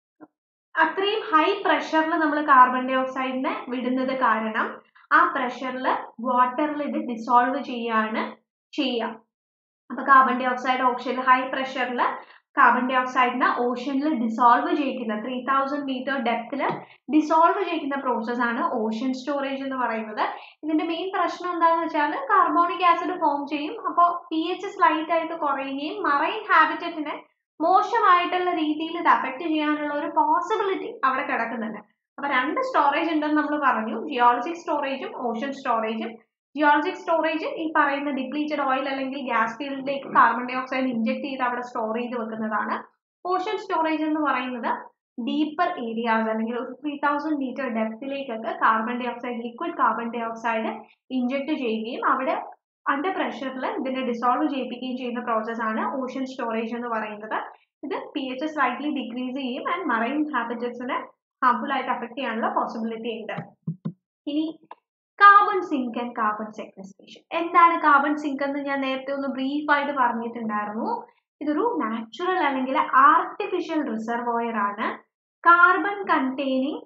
അത്രയും ഹൈ പ്രഷറിൽ നമ്മൾ കാർബൺ ഡൈ ഓക്സൈഡിനെ വിടുന്നത് കാരണം ആ പ്രഷറിൽ വാട്ടറിൽ ഇത് ഡിസോൾവ് ചെയ്യാണ് ചെയ്യുക അപ്പൊ കാർബൺ ഡൈ ഓക്സൈഡ് ഓപ്ഷനിൽ ഹൈ പ്രഷറിൽ കാർബൺ ഡൈ ഓക്സൈഡിനെ ഓഷനിൽ ഡിസോൾവ് ചെയ്യിക്കുന്ന ത്രീ തൗസൻഡ് മീറ്റർ ഡെപ്തിൽ ഡിസോൾവ് ചെയ്യിക്കുന്ന പ്രോസസ്സാണ് ഓഷൻ സ്റ്റോറേജ് എന്ന് പറയുന്നത് ഇതിന്റെ മെയിൻ പ്രശ്നം എന്താണെന്ന് വെച്ചാൽ കാർബോണിക് ആസിഡ് ഫോം ചെയ്യും അപ്പോൾ പി എച്ച് സ്ലൈറ്റ് ആയിട്ട് കുറയുകയും മറൈൻ ഹാബിറ്ററ്റിനെ മോശമായിട്ടുള്ള രീതിയിൽ ഇത് അഫക്റ്റ് ചെയ്യാനുള്ള ഒരു പോസിബിലിറ്റി അവിടെ കിടക്കുന്നുണ്ട് അപ്പൊ രണ്ട് സ്റ്റോറേജ് ഉണ്ടെന്ന് നമ്മൾ പറഞ്ഞു ജിയോളജിക് സ്റ്റോറേജും ഓഷൻ സ്റ്റോറേജും ജിയോളജിക് സ്റ്റോറേജ് ഈ പറയുന്ന ഡിപ്ലീറ്റഡ് ഓയിൽ അല്ലെങ്കിൽ ഗ്യാസ് ഫീൽഡിലേക്ക് കാർബൺ ഡൈ ഓക്സൈഡ് ഇൻജെക്ട് ചെയ്ത് അവിടെ സ്റ്റോർ ചെയ്ത് വെക്കുന്നതാണ് ഓഷൻ സ്റ്റോറേജ് എന്ന് പറയുന്നത് ഡീപ്പർ ഏരിയാസ് അല്ലെങ്കിൽ ഒരു ത്രീ തൗസൻഡ് മീറ്റർ ഡെപ്തിലേക്കൊക്കെ carbon dioxide liquid carbon dioxide inject ചെയ്യുകയും അവിടെ അണ്ടർ പ്രഷറിൽ ഇതിനെ ഡിസോൾവ് ചെയ്യിപ്പിക്കുകയും ചെയ്യുന്ന പ്രോസസ്സാണ് ഓഷൻ സ്റ്റോറേജ് എന്ന് പറയുന്നത് ഇത് പി എച്ച് സ്ലൈറ്റ്ലി ഡിക്രീസ് ചെയ്യും ആൻഡ് മറൈൻ ഹാബിറ്ററ്റ്സിനെ ഹാർംഫുൾ ആയിട്ട് അഫക്ട് ചെയ്യാനുള്ള പോസിബിലിറ്റി ഉണ്ട് ഇനി carbon sink and carbon sequestration എന്താണ് കാർബൺ സിങ്ക് എന്ന് ഞാൻ നേരത്തെ ഒന്ന് ബ്രീഫ് ആയിട്ട് പറഞ്ഞിട്ടുണ്ടായിരുന്നു ഇതൊരു നാച്ചുറൽ അല്ലെങ്കിൽ ആർട്ടിഫിഷ്യൽ റിസർവോയർ ആണ് കാർബൺ കണ്ടെയ്നിങ്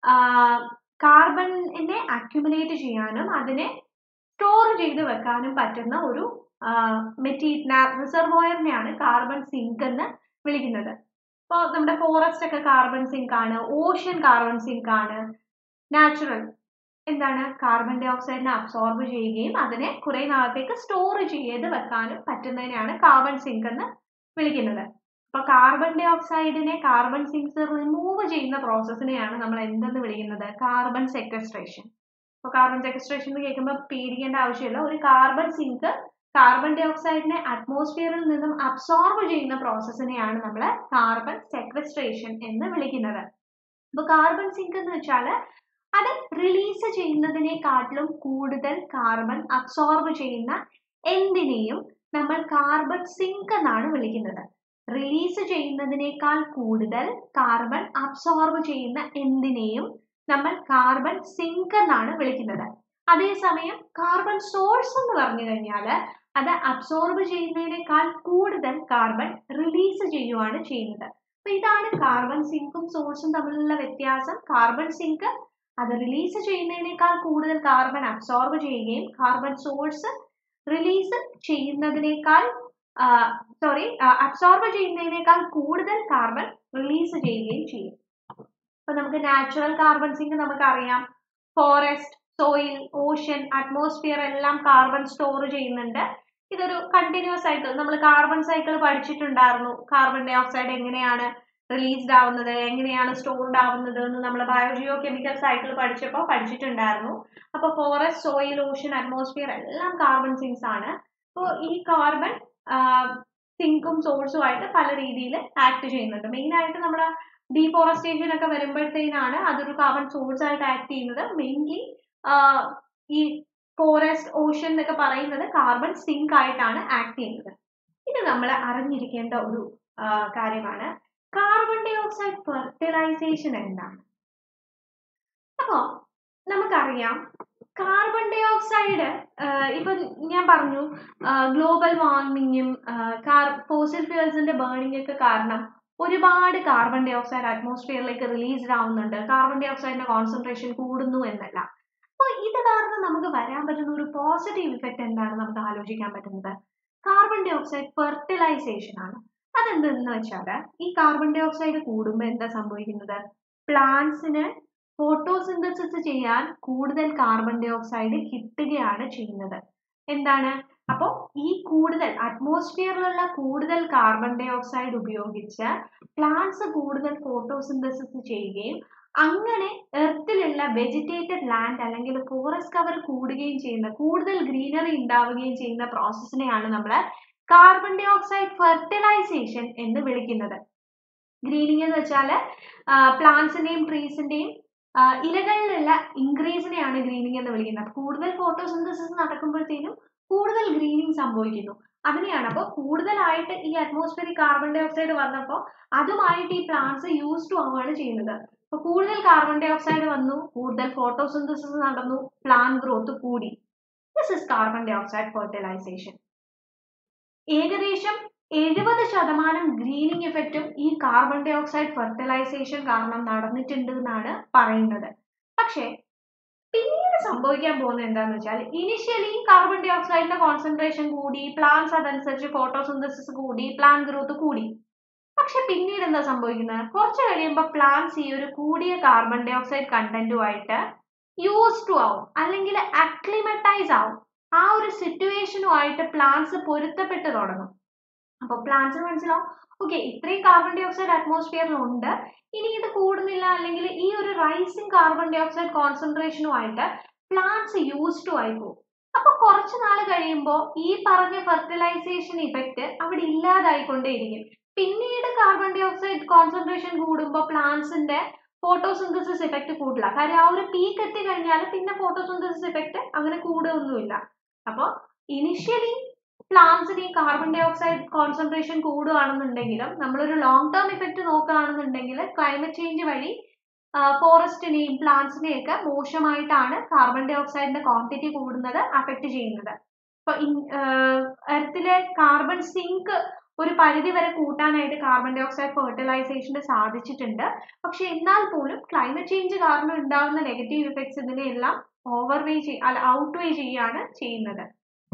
കാർബണിനെ അക്യുമുലേറ്റ് ചെയ്യാനും അതിനെ സ്റ്റോർ ചെയ്ത് വെക്കാനും പറ്റുന്ന ഒരു മെറ്റീരിയൽ റിസർവോയറിനെയാണ് കാർബൺ സിങ്ക് എന്ന് വിളിക്കുന്നത് ഇപ്പോൾ നമ്മുടെ ഫോറസ്റ്റ് ഒക്കെ കാർബൺ സിങ്ക് ആണ് ഓഷ്യൻ കാർബൺ സിങ്ക് ആണ് നാച്ചുറൽ എന്താണ് കാർബൺ ഡൈ ഓക്സൈഡിനെ അബ്സോർബ് ചെയ്യുകയും അതിനെ കുറെ നാളത്തേക്ക് സ്റ്റോർ ചെയ്ത് വെക്കാനും പറ്റുന്നതിനെയാണ് കാർബൺ സിങ്ക് എന്ന് വിളിക്കുന്നത് അപ്പൊ കാർബൺ ഡൈ ഓക്സൈഡിനെ കാർബൺ സിങ്സ് റിമൂവ് ചെയ്യുന്ന പ്രോസസ്സിനെയാണ് നമ്മൾ എന്തെന്ന് വിളിക്കുന്നത് കാർബൺ സെക്വസ്ട്രേഷൻ അപ്പോൾ കാർബൺ സെക്വസ്ട്രേഷൻ എന്ന് കേൾക്കുമ്പോൾ പേടിക്കേണ്ട ആവശ്യമില്ല ഒരു കാർബൺ സിങ്ക് കാർബൺ ഡൈ ഓക്സൈഡിനെ അറ്റ്മോസ്ഫിയറിൽ നിന്നും അബ്സോർബ് ചെയ്യുന്ന പ്രോസസ്സിനെയാണ് നമ്മൾ കാർബൺ സെക്വസ്ട്രേഷൻ എന്ന് വിളിക്കുന്നത് അപ്പോൾ കാർബൺ സിങ്ക് എന്ന് വെച്ചാൽ അത് റിലീസ് ചെയ്യുന്നതിനെക്കാട്ടിലും കൂടുതൽ കാർബൺ അബ്സോർബ് ചെയ്യുന്ന എന്തിനേയും നമ്മൾ കാർബൺ സിങ്ക് എന്നാണ് വിളിക്കുന്നത് റിലീസ് ചെയ്യുന്നതിനേക്കാൾ കൂടുതൽ കാർബൺ അബ്സോർബ് ചെയ്യുന്ന എന്തിനേയും നമ്മൾ കാർബൺ സിങ്ക് എന്നാണ് വിളിക്കുന്നത് അതേസമയം കാർബൺ സോഴ്സ് എന്ന് പറഞ്ഞു കഴിഞ്ഞാൽ അത് അബ്സോർബ് ചെയ്യുന്നതിനേക്കാൾ കൂടുതൽ കാർബൺ റിലീസ് ചെയ്യുവാണ് ചെയ്യുന്നത് അപ്പൊ ഇതാണ് കാർബൺ സിങ്കും സോഴ്സും തമ്മിലുള്ള വ്യത്യാസം കാർബൺ സിങ്ക് അത് റിലീസ് ചെയ്യുന്നതിനേക്കാൾ കൂടുതൽ കാർബൺ അബ്സോർബ് ചെയ്യുകയും കാർബൺ സോഴ്സ് റിലീസ് ചെയ്യുന്നതിനേക്കാൾ സോറി അബ്സോർബ് ചെയ്യുന്നതിനേക്കാൾ കൂടുതൽ കാർബൺ റിലീസ് ചെയ്യുകയും ചെയ്യും അപ്പൊ നമുക്ക് നാച്ചുറൽ കാർബൺ സിങ്ക് നമുക്കറിയാം ഫോറസ്റ്റ് സോയിൽ ഓഷ്യൻ അറ്റ്മോസ്ഫിയർ എല്ലാം കാർബൺ സ്റ്റോർ ചെയ്യുന്നുണ്ട് ഇതൊരു കണ്ടിന്യൂസ് സൈക്കിൾ നമ്മൾ കാർബൺ സൈക്കിൾ പഠിച്ചിട്ടുണ്ടായിരുന്നു കാർബൺ ഡൈ ഓക്സൈഡ് എങ്ങനെയാണ് റിലീസ്ഡ് ആവുന്നത് എങ്ങനെയാണ് സ്റ്റോർഡ് ആവുന്നത് എന്ന് നമ്മൾ ബയോജിയോ കെമിക്കൽ സൈക്കിൾ പഠിച്ചപ്പോൾ പഠിച്ചിട്ടുണ്ടായിരുന്നു അപ്പോൾ ഫോറസ്റ്റ് സോയിൽ ഓഷ്യൻ അറ്റ്മോസ്ഫിയർ എല്ലാം കാർബൺ സിങ്സ് ആണ് അപ്പോൾ ഈ കാർബൺ സിങ്കും സോഴ്സും ആയിട്ട് പല രീതിയിൽ ആക്ട് ചെയ്യുന്നുണ്ട് മെയിൻ ആയിട്ട് നമ്മുടെ ഡീഫോറസ്റ്റേഷൻ ഒക്കെ വരുമ്പോഴത്തേനാണ് അതൊരു കാർബൺ സോഴ്സ് ആയിട്ട് ആക്ട് ചെയ്യുന്നത് മെയിൻലി ഈ ഫോറസ്റ്റ് ഓഷ്യൻ എന്നൊക്കെ പറയുന്നത് കാർബൺ സിങ്ക് ആയിട്ടാണ് ആക്ട് ചെയ്യുന്നത് ഇത് നമ്മൾ അറിഞ്ഞിരിക്കേണ്ട ഒരു കാര്യമാണ് കാർബൺ ഡൈ ഓക്സൈഡ് ഫെർട്ടിലൈസേഷൻ എന്താണ് അപ്പോ നമുക്കറിയാം കാർബൺ ഡൈ ഓക്സൈഡ് ഇപ്പൊ ഞാൻ പറഞ്ഞു ഗ്ലോബൽ വാർമിങ്ങും ഫോസിൽ ഫ്യൂൽസിന്റെ ബേണിംഗ് ഒക്കെ കാരണം ഒരുപാട് കാർബൺ ഡൈ ഓക്സൈഡ് അറ്റ്മോസ്ഫിയറിലേക്ക് റിലീസ്ഡ് ആവുന്നുണ്ട് കാർബൺ ഡൈ ഓക്സൈഡിന്റെ കോൺസെൻട്രേഷൻ കൂടുന്നു എന്നല്ല അപ്പോൾ ഇത് കാരണം നമുക്ക് വരാൻ പറ്റുന്ന ഒരു പോസിറ്റീവ് ഇഫക്റ്റ് എന്താണ് നമുക്ക് ആലോചിക്കാൻ പറ്റുന്നത് കാർബൺ ഡൈ ഓക്സൈഡ് ഫെർട്ടിലൈസേഷൻ ആണ് അതെന്തെന്ന് വെച്ചാൽ ഈ കാർബൺ ഡൈ ഓക്സൈഡ് കൂടുമ്പോൾ എന്താ സംഭവിക്കുന്നത് പ്ലാന്റ്സിന് ഫോട്ടോസിന്തസിസ് ചെയ്യാൻ കൂടുതൽ കാർബൺ ഡൈ ഓക്സൈഡ് കിട്ടുകയാണ് ചെയ്യുന്നത് എന്താണ് അപ്പോൾ ഈ കൂടുതൽ അറ്റ്മോസ്ഫിയറിലുള്ള കൂടുതൽ കാർബൺ ഡൈ ഓക്സൈഡ് ഉപയോഗിച്ച് പ്ലാന്റ്സ് കൂടുതൽ ഫോട്ടോസിന്തസിസ് ചെയ്യുകയും അങ്ങനെ എർത്തിലുള്ള വെജിറ്റേറ്റഡ് ലാൻഡ് അല്ലെങ്കിൽ ഫോറസ്റ്റ് കവർ കൂടുകയും ചെയ്യുന്ന കൂടുതൽ ഗ്രീനറി ഉണ്ടാവുകയും ചെയ്യുന്ന പ്രോസസ്സിനെയാണ് നമ്മൾ കാർബൺ ഡൈ ഓക്സൈഡ് ഫെർട്ടിലൈസേഷൻ എന്ന് വിളിക്കുന്നത് ഗ്രീനിങ് എന്ന് വെച്ചാൽ പ്ലാന്റ്സിന്റെയും ട്രീസിന്റെയും ഇലകളിലുള്ള ഇൻക്രീസിനെയാണ് ഗ്രീനിങ് എന്ന് വിളിക്കുന്നത് കൂടുതൽ ഫോട്ടോസിന്തസിസ് നടക്കുമ്പോഴത്തേനും കൂടുതൽ ഗ്രീനിങ് സംഭവിക്കുന്നു അതിനെയാണ് അപ്പോൾ കൂടുതലായിട്ട് ഈ അറ്റ്മോസ്ഫിയറിക് കാർബൺ ഡൈ ഓക്സൈഡ് വന്നപ്പോൾ അതുമായിട്ട് ഈ പ്ലാന്റ്സ് യൂസ് ടു ആവുകയാണ് ചെയ്യുന്നത് അപ്പോൾ കൂടുതൽ കാർബൺ ഡൈ ഓക്സൈഡ് വന്നു കൂടുതൽ ഫോട്ടോസിന്തസിസ് നടന്നു പ്ലാന്റ് ഗ്രോത്ത് കൂടി this is carbon dioxide fertilisation ഏകദേശം എഴുപത് ശതമാനം ഗ്രീനിങ് ഇഫക്റ്റും ഈ കാർബൺ ഡൈ ഓക്സൈഡ് ഫെർട്ടിലൈസേഷൻ കാരണം നടന്നിട്ടുണ്ട് എന്നാണ് പറയുന്നത് പക്ഷേ പിന്നീട് സംഭവിക്കാൻ പോകുന്നത് എന്താണെന്ന് വെച്ചാൽ ഇനിഷ്യലി കാർബൺ ഡൈ ഓക്സൈഡിന്റെ കോൺസെൻട്രേഷൻ കൂടി പ്ലാന്റ്സ് അതനുസരിച്ച് ഫോട്ടോസിന്തസിസ് കൂടി പ്ലാന്റ് ഗ്രോത്ത് കൂടി പക്ഷെ പിന്നീട് എന്താ സംഭവിക്കുന്നത് കുറച്ച് കഴിയുമ്പോൾ പ്ലാന്റ്സ് ഈ ഒരു കൂടിയ കാർബൺ ഡൈ ഓക്സൈഡ് കണ്ടന്റുമായിട്ട് യൂസ് ടു ആവും അല്ലെങ്കിൽ അക്ലിമറ്റൈസ് ആവും ആ ഒരു സിറ്റുവേഷനുമായിട്ട് പ്ലാന്റ്സ് പൊരുത്തപ്പെട്ട് തുടങ്ങും അപ്പോൾ പ്ലാന്റ്സിന് മനസ്സിലാവും ഓക്കെ ഇത്രയും കാർബൺ ഡൈ ഓക്സൈഡ് അറ്റ്മോസ്ഫിയറിൽ ഉണ്ട് ഇനി ഇത് കൂടുന്നില്ല അല്ലെങ്കിൽ ഈ ഒരു റൈസിങ് കാർബൺ ഡൈ ഓക്സൈഡ് കോൺസെൻട്രേഷനുമായിട്ട് പ്ലാന്റ്സ് യൂസ് ടു ആയി പോകും അപ്പൊ കുറച്ച് നാൾ കഴിയുമ്പോൾ ഈ പറഞ്ഞ ഫെർട്ടിലൈസേഷൻ ഇഫക്റ്റ് അവിടെ ഇല്ലാതായിക്കൊണ്ടേയിരിക്കും പിന്നീട് കാർബൺ ഡൈ ഓക്സൈഡ് കോൺസെൻട്രേഷൻ കൂടുമ്പോൾ പ്ലാന്റ്സിന്റെ ഫോട്ടോസിന്തസിസ് ഇഫക്റ്റ് കൂടില്ല കാര്യം ആ ഒരു പീക്ക് എത്തി കഴിഞ്ഞാൽ പിന്നെ ഫോട്ടോസിന്തസിസ് ഇഫക്റ്റ് അങ്ങനെ കൂടുകയൊന്നുമില്ല അപ്പോൾ ഇനിഷ്യലി പ്ലാന്റ്സിന് ഈ കാർബൺ ഡൈ ഓക്സൈഡ് കോൺസെൻട്രേഷൻ കൂടുകയാണെന്നുണ്ടെങ്കിലും നമ്മളൊരു ലോങ് ടേം ഇഫക്റ്റ് നോക്കുകയാണെന്നുണ്ടെങ്കിൽ ക്ലൈമറ്റ് ചേഞ്ച് വഴി ഫോറസ്റ്റിനെയും പ്ലാന്റ്സിനെയും ഒക്കെ മോശമായിട്ടാണ് കാർബൺ ഡൈ ഓക്സൈഡിന്റെ ക്വാണ്ടിറ്റി കൂടുന്നത് അഫക്റ്റ് ചെയ്യുന്നത് ഇപ്പൊ എർത്തിലെ കാർബൺ സിങ്ക് ഒരു പരിധി വരെ കൂട്ടാനായിട്ട് കാർബൺ ഡൈ ഓക്സൈഡ് ഫെർട്ടിലൈസേഷന് സാധിച്ചിട്ടുണ്ട് പക്ഷെ എന്നാൽ പോലും ക്ലൈമറ്റ് ചേഞ്ച് കാരണം ഉണ്ടാകുന്ന നെഗറ്റീവ് ഇഫക്ട്സ് ഇതിനെല്ലാം ഓവർവേ അല്ല ഔട്ട് വേ ചെയ്യാണ് ചെയ്യുന്നത്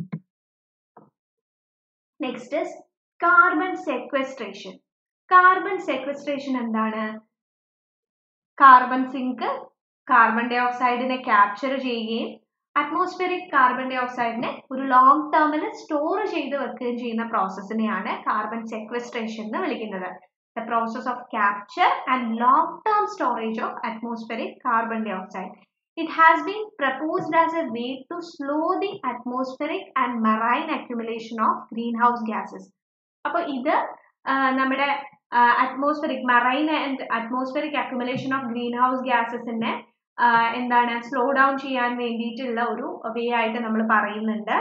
next carbon sequestration carbon sequestration എന്താണ് കാർബൺ സിങ്ക് കാർബൺ ഡൈ ഓക്സൈഡിനെ ക്യാപ്ചർ ചെയ്യുകയും അറ്റ്മോസ്ഫിയറിക് കാർബൺ ഡൈ ഓക്സൈഡിനെ ഒരു ലോങ് ടേമിൽ സ്റ്റോർ ചെയ്ത് വെക്കുകയും ചെയ്യുന്ന പ്രോസസ്സിനെയാണ് കാർബൺ സെക്വസ്ട്രേഷൻ എന്ന് വിളിക്കുന്നത് the process of capture and long term storage of atmospheric carbon dioxide it has been proposed as a way to slow the atmospheric and marine accumulation of greenhouse gases അപ്പോൾ ഇത് നമ്മുടെ atmospheric marine and atmospheric accumulation of greenhouse ഗ്യാസസിനെ എന്താണ് slow down ചെയ്യാൻ വേണ്ടിയിട്ടുള്ള ഒരു വേ ആയിട്ട് നമ്മൾ പറയുന്നുണ്ട്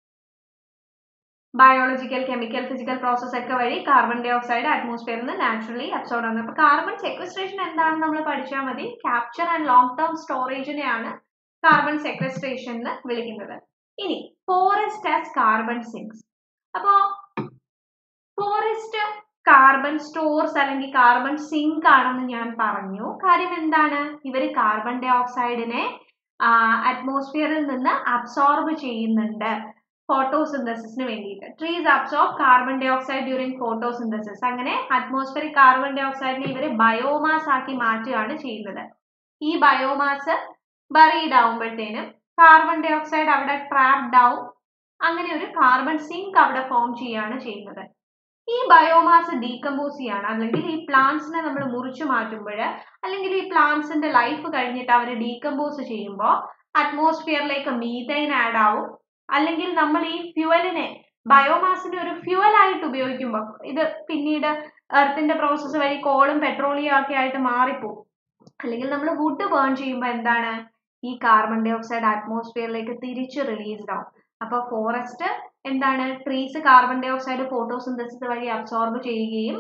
ബയോളജിക്കൽ കെമിക്കൽ ഫിസിക്കൽ പ്രോസസ് ഒക്കെ വഴി കാർബൺ ഡൈ ഓക്സൈഡ് അറ്റ്മോസ്ഫിയറിൽ നിന്ന് നാച്ചുറലി അബ്സോർഡ് ആകുന്നത് അപ്പോൾ കാർബൺ സെക്വസ്ട്രേഷൻ എന്താണെന്ന് നമ്മൾ പഠിച്ചാൽ മതി ക്യാപ്ചർ ആൻഡ് ലോങ് ടേം സ്റ്റോറേജിനെയാണ് കാർബൺ സെക്വസ്ട്രേഷൻ എന്ന് വിളിക്കുന്നത് ഇനി ഫോറസ്റ്റ് ആസ് കാർബൺ സിങ്സ് അപ്പോൾ ഫോറസ്റ്റ് കാർബൺ സ്റ്റോർസ് അല്ലെങ്കിൽ കാർബൺ സിങ്ക് ആണെന്ന് ഞാൻ പറഞ്ഞു കാര്യം എന്താണ് ഇവർ കാർബൺ ഡൈ ഓക്സൈഡിനെ അറ്റ്മോസ്ഫിയറിൽ നിന്ന് അബ്സോർബ് ചെയ്യുന്നുണ്ട് ഫോട്ടോസിന്തസിസിന് വേണ്ടിയിട്ട് trees absorb carbon dioxide during photosynthesis അങ്ങനെ അറ്റ്മോസ്ഫിയറിക് കാർബൺ ഡൈ ഓക്സൈഡിനെ ഇവർ ബയോമാസ് ആക്കി മാറ്റുകയാണ് ചെയ്യുന്നത് ഈ ബയോമാസ് ബറീഡ് ആവുമ്പോഴത്തേനും കാർബൺ ഡൈ ഓക്സൈഡ് അവിടെ ട്രാപ്ഡ് ആവും അങ്ങനെ ഒരു കാർബൺ സിങ്ക് അവിടെ ഫോം ചെയ്യുകയാണ് ചെയ്യുന്നത് ഈ ബയോമാസ് ഡീകമ്പോസ് ചെയ്യാണ് അല്ലെങ്കിൽ ഈ പ്ലാന്റ്സിനെ നമ്മൾ മുറിച്ചു മാറ്റുമ്പോൾ അല്ലെങ്കിൽ ഈ പ്ലാന്റ്സിന്റെ ലൈഫ് കഴിഞ്ഞിട്ട് അവർ ഡീകമ്പോസ് ചെയ്യുമ്പോൾ അറ്റ്മോസ്ഫിയറിലേക്ക് മീതൈൻ ആഡ് ആവും അല്ലെങ്കിൽ നമ്മൾ ഈ ഫ്യുവലിനെ ബയോമാസിനെ ഒരു ഫ്യുവൽ ആയിട്ട് ഉപയോഗിക്കുമ്പോൾ ഇത് പിന്നീട് എർത്തിന്റെ പ്രോസസ്സ് വഴി കോളും പെട്രോളിയം ഒക്കെ ആയിട്ട് മാറിപ്പോവും അല്ലെങ്കിൽ നമ്മൾ വുഡ് ബേൺ ചെയ്യുമ്പോൾ എന്താണ് ഈ കാർബൺ ഡൈ ഓക്സൈഡ് അറ്റ്മോസ്ഫിയറിലേക്ക് തിരിച്ച് റിലീസ്ഡ് ആവും അപ്പോൾ ഫോറസ്റ്റ് എന്താണ് trees carbon dioxide photosynthesis വഴി അബ്സോർബ് ചെയ്യുകയും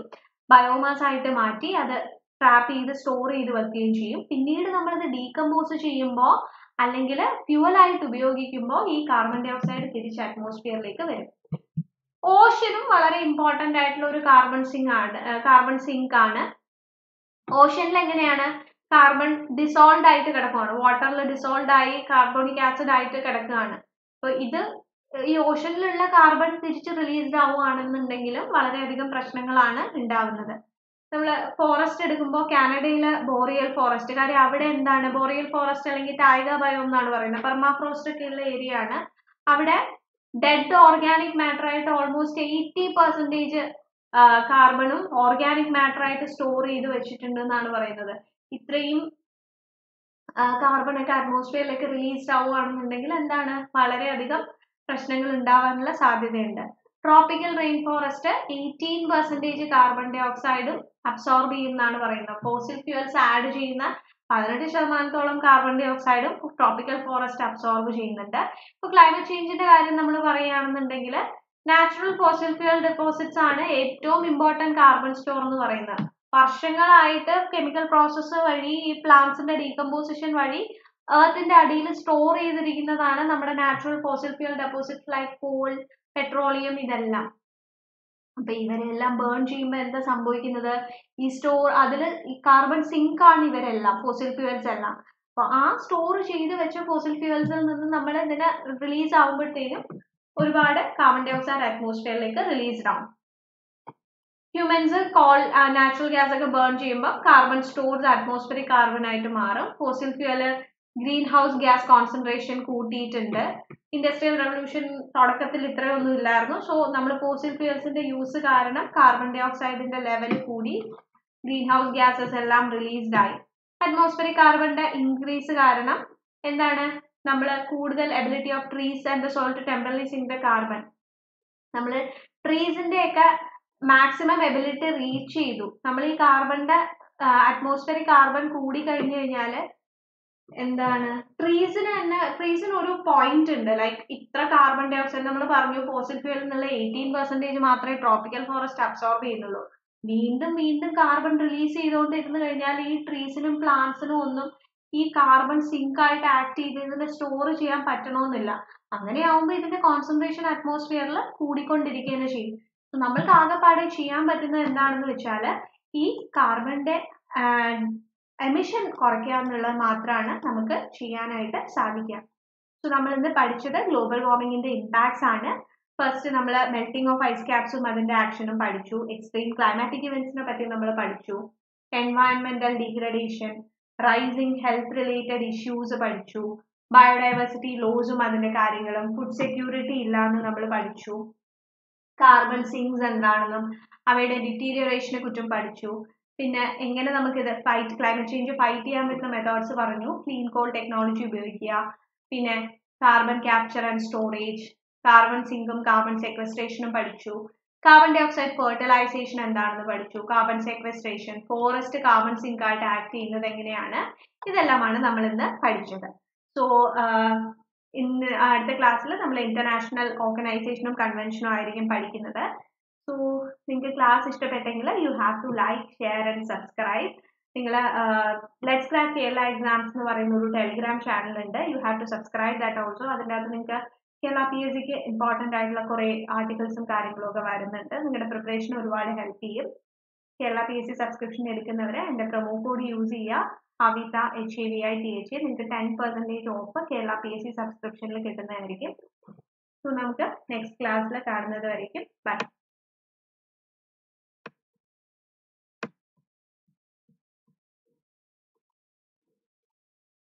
ബയോമാസ് ആയിട്ട് മാറ്റി അത് ട്രാപ്പ് ചെയ്ത് സ്റ്റോർ ചെയ്ത് വെക്കുകയും ചെയ്യും പിന്നീട് നമ്മളിത് ഡീകമ്പോസ് ചെയ്യുമ്പോൾ അല്ലെങ്കിൽ ഫ്യൂവൽ ആയിട്ട് ഉപയോഗിക്കുമ്പോൾ ഈ കാർബൺ ഡൈ ഓക്സൈഡ് തിരിച്ച് അറ്റ്മോസ്ഫിയറിലേക്ക് വരും ഓഷനും വളരെ ഇമ്പോർട്ടന്റ് ആയിട്ടുള്ള ഒരു കാർബൺ സിങ്ക് ആണ് കാർബൺ സിങ്ക് ആണ് ഓഷനിൽ എങ്ങനെയാണ് കാർബൺ ഡിസോൾഡ് ആയിട്ട് കിടക്കുകയാണ് വാട്ടറിൽ ഡിസോൾഡ് ആയി കാർബോണിക് ആസിഡ് ആയിട്ട് കിടക്കുകയാണ് അപ്പൊ ഇത് ഈ ഓഷനിലുള്ള കാർബൺ തിരിച്ച് റിലീസ്ഡ് ആവുകയാണെന്നുണ്ടെങ്കിലും വളരെയധികം പ്രശ്നങ്ങളാണ് ഉണ്ടാവുന്നത് നമ്മൾ ഫോറസ്റ്റ് എടുക്കുമ്പോൾ കാനഡയിലെ ബോറിയൽ ഫോറസ്റ്റ് കാര്യം അവിടെ എന്താണ് ബോറിയൽ ഫോറസ്റ്റ് അല്ലെങ്കിൽ ടൈഗർ ബയോ എന്നാണ് പറയുന്നത് പെർമാഫ്രോസ്റ്റ് ഒക്കെ ഉള്ള ഏരിയ ആണ് അവിടെ ഡെഡ് ഓർഗാനിക് മാറ്റർ ആയിട്ട് ഓൾമോസ്റ്റ് എയ്റ്റി പെർസെൻറ്റേജ് കാർബണും ഓർഗാനിക് മാറ്റർ ആയിട്ട് സ്റ്റോർ ചെയ്ത് വെച്ചിട്ടുണ്ട് എന്നാണ് പറയുന്നത് ഇത്രയും കാർബൺ ഒക്കെ അറ്റ്മോസ്ഫിയറിലേക്ക് റിലീസ്ഡ് ആവുകയാണെന്നുണ്ടെങ്കിൽ എന്താണ് വളരെയധികം പ്രശ്നങ്ങൾ ഉണ്ടാവാനുള്ള സാധ്യതയുണ്ട് tropical rain forest eighteen percentage carbon ഡൈ ഓക്സൈഡും അബ്സോർബ് ചെയ്യുന്നതാണ് പറയുന്നത് ഫോസിൽ ഫ്യൂൽസ് ആഡ് ചെയ്യുന്ന പതിനെട്ട് ശതമാനത്തോളം കാർബൺ ഡൈ ഓക്സൈഡും ട്രോപ്പിക്കൽ ഫോറസ്റ്റ് അബ്സോർബ് ചെയ്യുന്നുണ്ട് ഇപ്പോൾ ക്ലൈമറ്റ് ചേഞ്ചിന്റെ കാര്യം നമ്മൾ പറയുകയാണെന്നുണ്ടെങ്കിൽ നാച്ചുറൽ ഫോസിൽ ഫ്യൂൽ ഡെപ്പോസിറ്റ്സ് ആണ് ഏറ്റവും ഇമ്പോർട്ടൻറ്റ് കാർബൺ സ്റ്റോർ എന്ന് പറയുന്നത് വർഷങ്ങളായിട്ട് കെമിക്കൽ പ്രോസസ്സ് വഴി ഈ പ്ലാന്റ്സിന്റെ ഡീകമ്പോസിഷൻ വഴി എർത്തിന്റെ അടിയിൽ സ്റ്റോർ ചെയ്തിരിക്കുന്നതാണ് നമ്മുടെ natural fossil fuel deposits like coal petroleum ഇതെല്ലാം അപ്പൊ ഇവരെല്ലാം ബേൺ ചെയ്യുമ്പോൾ എന്താ സംഭവിക്കുന്നത് ഈ സ്റ്റോർ അതിൽ ഈ കാർബൺ സിങ്ക് ആണ് ഇവരെല്ലാം ഫോസിൽ ഫ്യൂവൽസ് എല്ലാം അപ്പൊ ആ സ്റ്റോർ ചെയ്ത് വെച്ച ഫോസിൽ ഫ്യൂവൽസിൽ നിന്ന് നമ്മൾ ഇതിനെ റിലീസ് ആകുമ്പോഴത്തേനും ഒരുപാട് കാർബൺ ഡൈ ഓക്സൈഡ് അറ്റ്മോസ്ഫിയറിലേക്ക് റിലീസ്ഡ് ആവും ഹ്യൂമൻസ് കോൾ നാച്ചുറൽ ഗ്യാസ് ഒക്കെ ബേൺ ചെയ്യുമ്പോൾ കാർബൺ സ്റ്റോർസ് അറ്റ്മോസ്ഫിയറിക് കാർബൺ ആയിട്ട് മാറും fossil fuel greenhouse gas concentration കൂട്ടിയിട്ടുണ്ട് ഇൻഡസ്ട്രിയൽ റവല്യൂഷൻ തുടക്കത്തിൽ ഇത്രയൊന്നും ഇല്ലായിരുന്നു സോ നമ്മൾ ഫോസിൽ ഫ്യൂൽസിന്റെ യൂസ് കാരണം കാർബൺ ഡൈ ഓക്സൈഡിന്റെ ലെവൽ കൂടി ഗ്രീൻ ഹൗസ് ഗ്യാസസ് എല്ലാം റിലീസ്ഡ് ആയി അറ്റ്മോസ്ഫിയറിക് കാർബണിന്റെ ഇൻക്രീസ് കാരണം എന്താണ് നമ്മൾ കൂടുതൽ ability of trees and salt temporarily in the carbon നമ്മൾ ട്രീസിന്റെ ഒക്കെ മാക്സിമം എബിലിറ്റി റീച്ച് ചെയ്തു നമ്മൾ ഈ കാർബണിന്റെ അറ്റ്മോസ്ഫിയറിക് കാർബൺ കൂടി കഴിഞ്ഞു കഴിഞ്ഞാൽ എന്താണ് ട്രീസിന് തന്നെ ട്രീസിന് ഒരു പോയിന്റ് ഉണ്ട് ലൈക്ക് ഇത്ര കാർബൺ ഡൈ ഓക്സൈഡ് നമ്മൾ പറഞ്ഞു ഫോസിൽ ഫ്യൂൽ എന്നുള്ള എയ്റ്റീൻ പെർസെന്റേജ് മാത്രമേ ട്രോപ്പിക്കൽ ഫോറസ്റ്റ് അബ്സോർബ് ചെയ്യുന്നുള്ളൂ വീണ്ടും വീണ്ടും കാർബൺ റിലീസ് ചെയ്തുകൊണ്ടിരുന്നു കഴിഞ്ഞാൽ ഈ ട്രീസിനും പ്ലാന്റ്സിനും ഒന്നും ഈ കാർബൺ സിങ്ക് ആയിട്ട് ആക്ട് ചെയ്ത് ഇതിനെ സ്റ്റോർ ചെയ്യാൻ പറ്റണമെന്നില്ല അങ്ങനെയാവുമ്പോൾ ഇതിന്റെ കോൺസെൻട്രേഷൻ അറ്റ്മോസ്ഫിയറിൽ കൂടിക്കൊണ്ടിരിക്കുകയാണ് ചെയ്യും നമ്മൾക്ക് ആകെപ്പാടെ ചെയ്യാൻ പറ്റുന്നത് എന്താണെന്ന് വെച്ചാൽ ഈ കാർബണിന്റെ എമിഷൻ കുറയ്ക്കുക എന്നുള്ളത് മാത്രമാണ് നമുക്ക് ചെയ്യാനായിട്ട് സാധിക്കുക സോ നമ്മൾ ഇന്ന് പഠിച്ചത് ഗ്ലോബൽ വാർമിംഗിന്റെ ഇമ്പാക്ട്സ് ആണ് ഫസ്റ്റ് നമ്മൾ മെൽറ്റിംഗ് ഓഫ് ഐസ് ക്യാപ്സും അതിന്റെ ആക്ഷനും പഠിച്ചു എക്സ്ട്രീം ക്ലൈമാറ്റിക് ഇവന്റ്സിനെ പറ്റി നമ്മൾ പഠിച്ചു എൻവയൺമെന്റൽ degradation rising health related issues പഠിച്ചു ബയോഡൈവേഴ്സിറ്റി ലോസും അതിന്റെ കാര്യങ്ങളും ഫുഡ് സെക്യൂരിറ്റി ഇല്ല എന്ന് നമ്മൾ പഠിച്ചു കാർബൺ സിങ്സ് എന്താണെന്നും അവയുടെ ഡിറ്റീരിയറേഷനെ കുറിച്ചും പഠിച്ചു പിന്നെ എങ്ങനെ നമുക്ക് ഇത് ഫൈറ്റ് ക്ലൈമറ്റ് ചേഞ്ച് ഫൈറ്റ് ചെയ്യാൻ പറ്റുന്ന മെത്തേഡ്സ് പറഞ്ഞു ക്ലീൻ കോൾ ടെക്നോളജി ഉപയോഗിക്കുക പിന്നെ carbon capture and storage carbon സിങ്കും കാർബൺ സെക്വസ്ട്രേഷനും പഠിച്ചു കാർബൺ ഡൈ ഓക്സൈഡ് ഫെർട്ടിലൈസേഷൻ എന്താണെന്ന് പഠിച്ചു carbon sequestration forest carbon sink ആയിട്ട് ആക്ട് ചെയ്യുന്നത് എങ്ങനെയാണ് ഇതെല്ലാമാണ് നമ്മൾ ഇന്ന് പഠിച്ചത് സോ ഇന്ന് അടുത്ത ക്ലാസ്സിൽ നമ്മൾ ഇന്റർനാഷണൽ ഓർഗനൈസേഷനും കൺവെൻഷനും ആയിരിക്കും പഠിക്കുന്നത് സോ നിങ്ങൾക്ക് ക്ലാസ് ഇഷ്ടപ്പെട്ടെങ്കിൽ you have to like share and subscribe നിങ്ങൾ ലെറ്റ്സ് ക്രാക്ക് കേരള എക്സാംസ് എന്ന് പറയുന്ന ഒരു ടെലിഗ്രാം ചാനൽ ഉണ്ട് you have to subscribe that also അതിൻ്റെ അകത്ത് നിങ്ങൾക്ക് കേരള പി എസ് സിക്ക് ഇമ്പോർട്ടൻ്റ് ആയിട്ടുള്ള കുറേ ആർട്ടിക്കിൾസും കാര്യങ്ങളും ഒക്കെ വരുന്നുണ്ട് നിങ്ങളുടെ പ്രിപ്പറേഷൻ ഒരുപാട് ഹെൽപ്പ് ചെയ്യും Kerala P S C subscription എടുക്കുന്നവർ എൻ്റെ പ്രൊമോ കോഡ് യൂസ് ചെയ്യുക അവിത H A V I T H നിങ്ങൾക്ക് ten percentage off Kerala P S C സബ്സ്ക്രിപ്ഷനിൽ കിട്ടുന്നതായിരിക്കും സോ നമുക്ക് നെക്സ്റ്റ് ക്ലാസ്സിൽ കാണുന്നത് വരയ്ക്കും ബൈ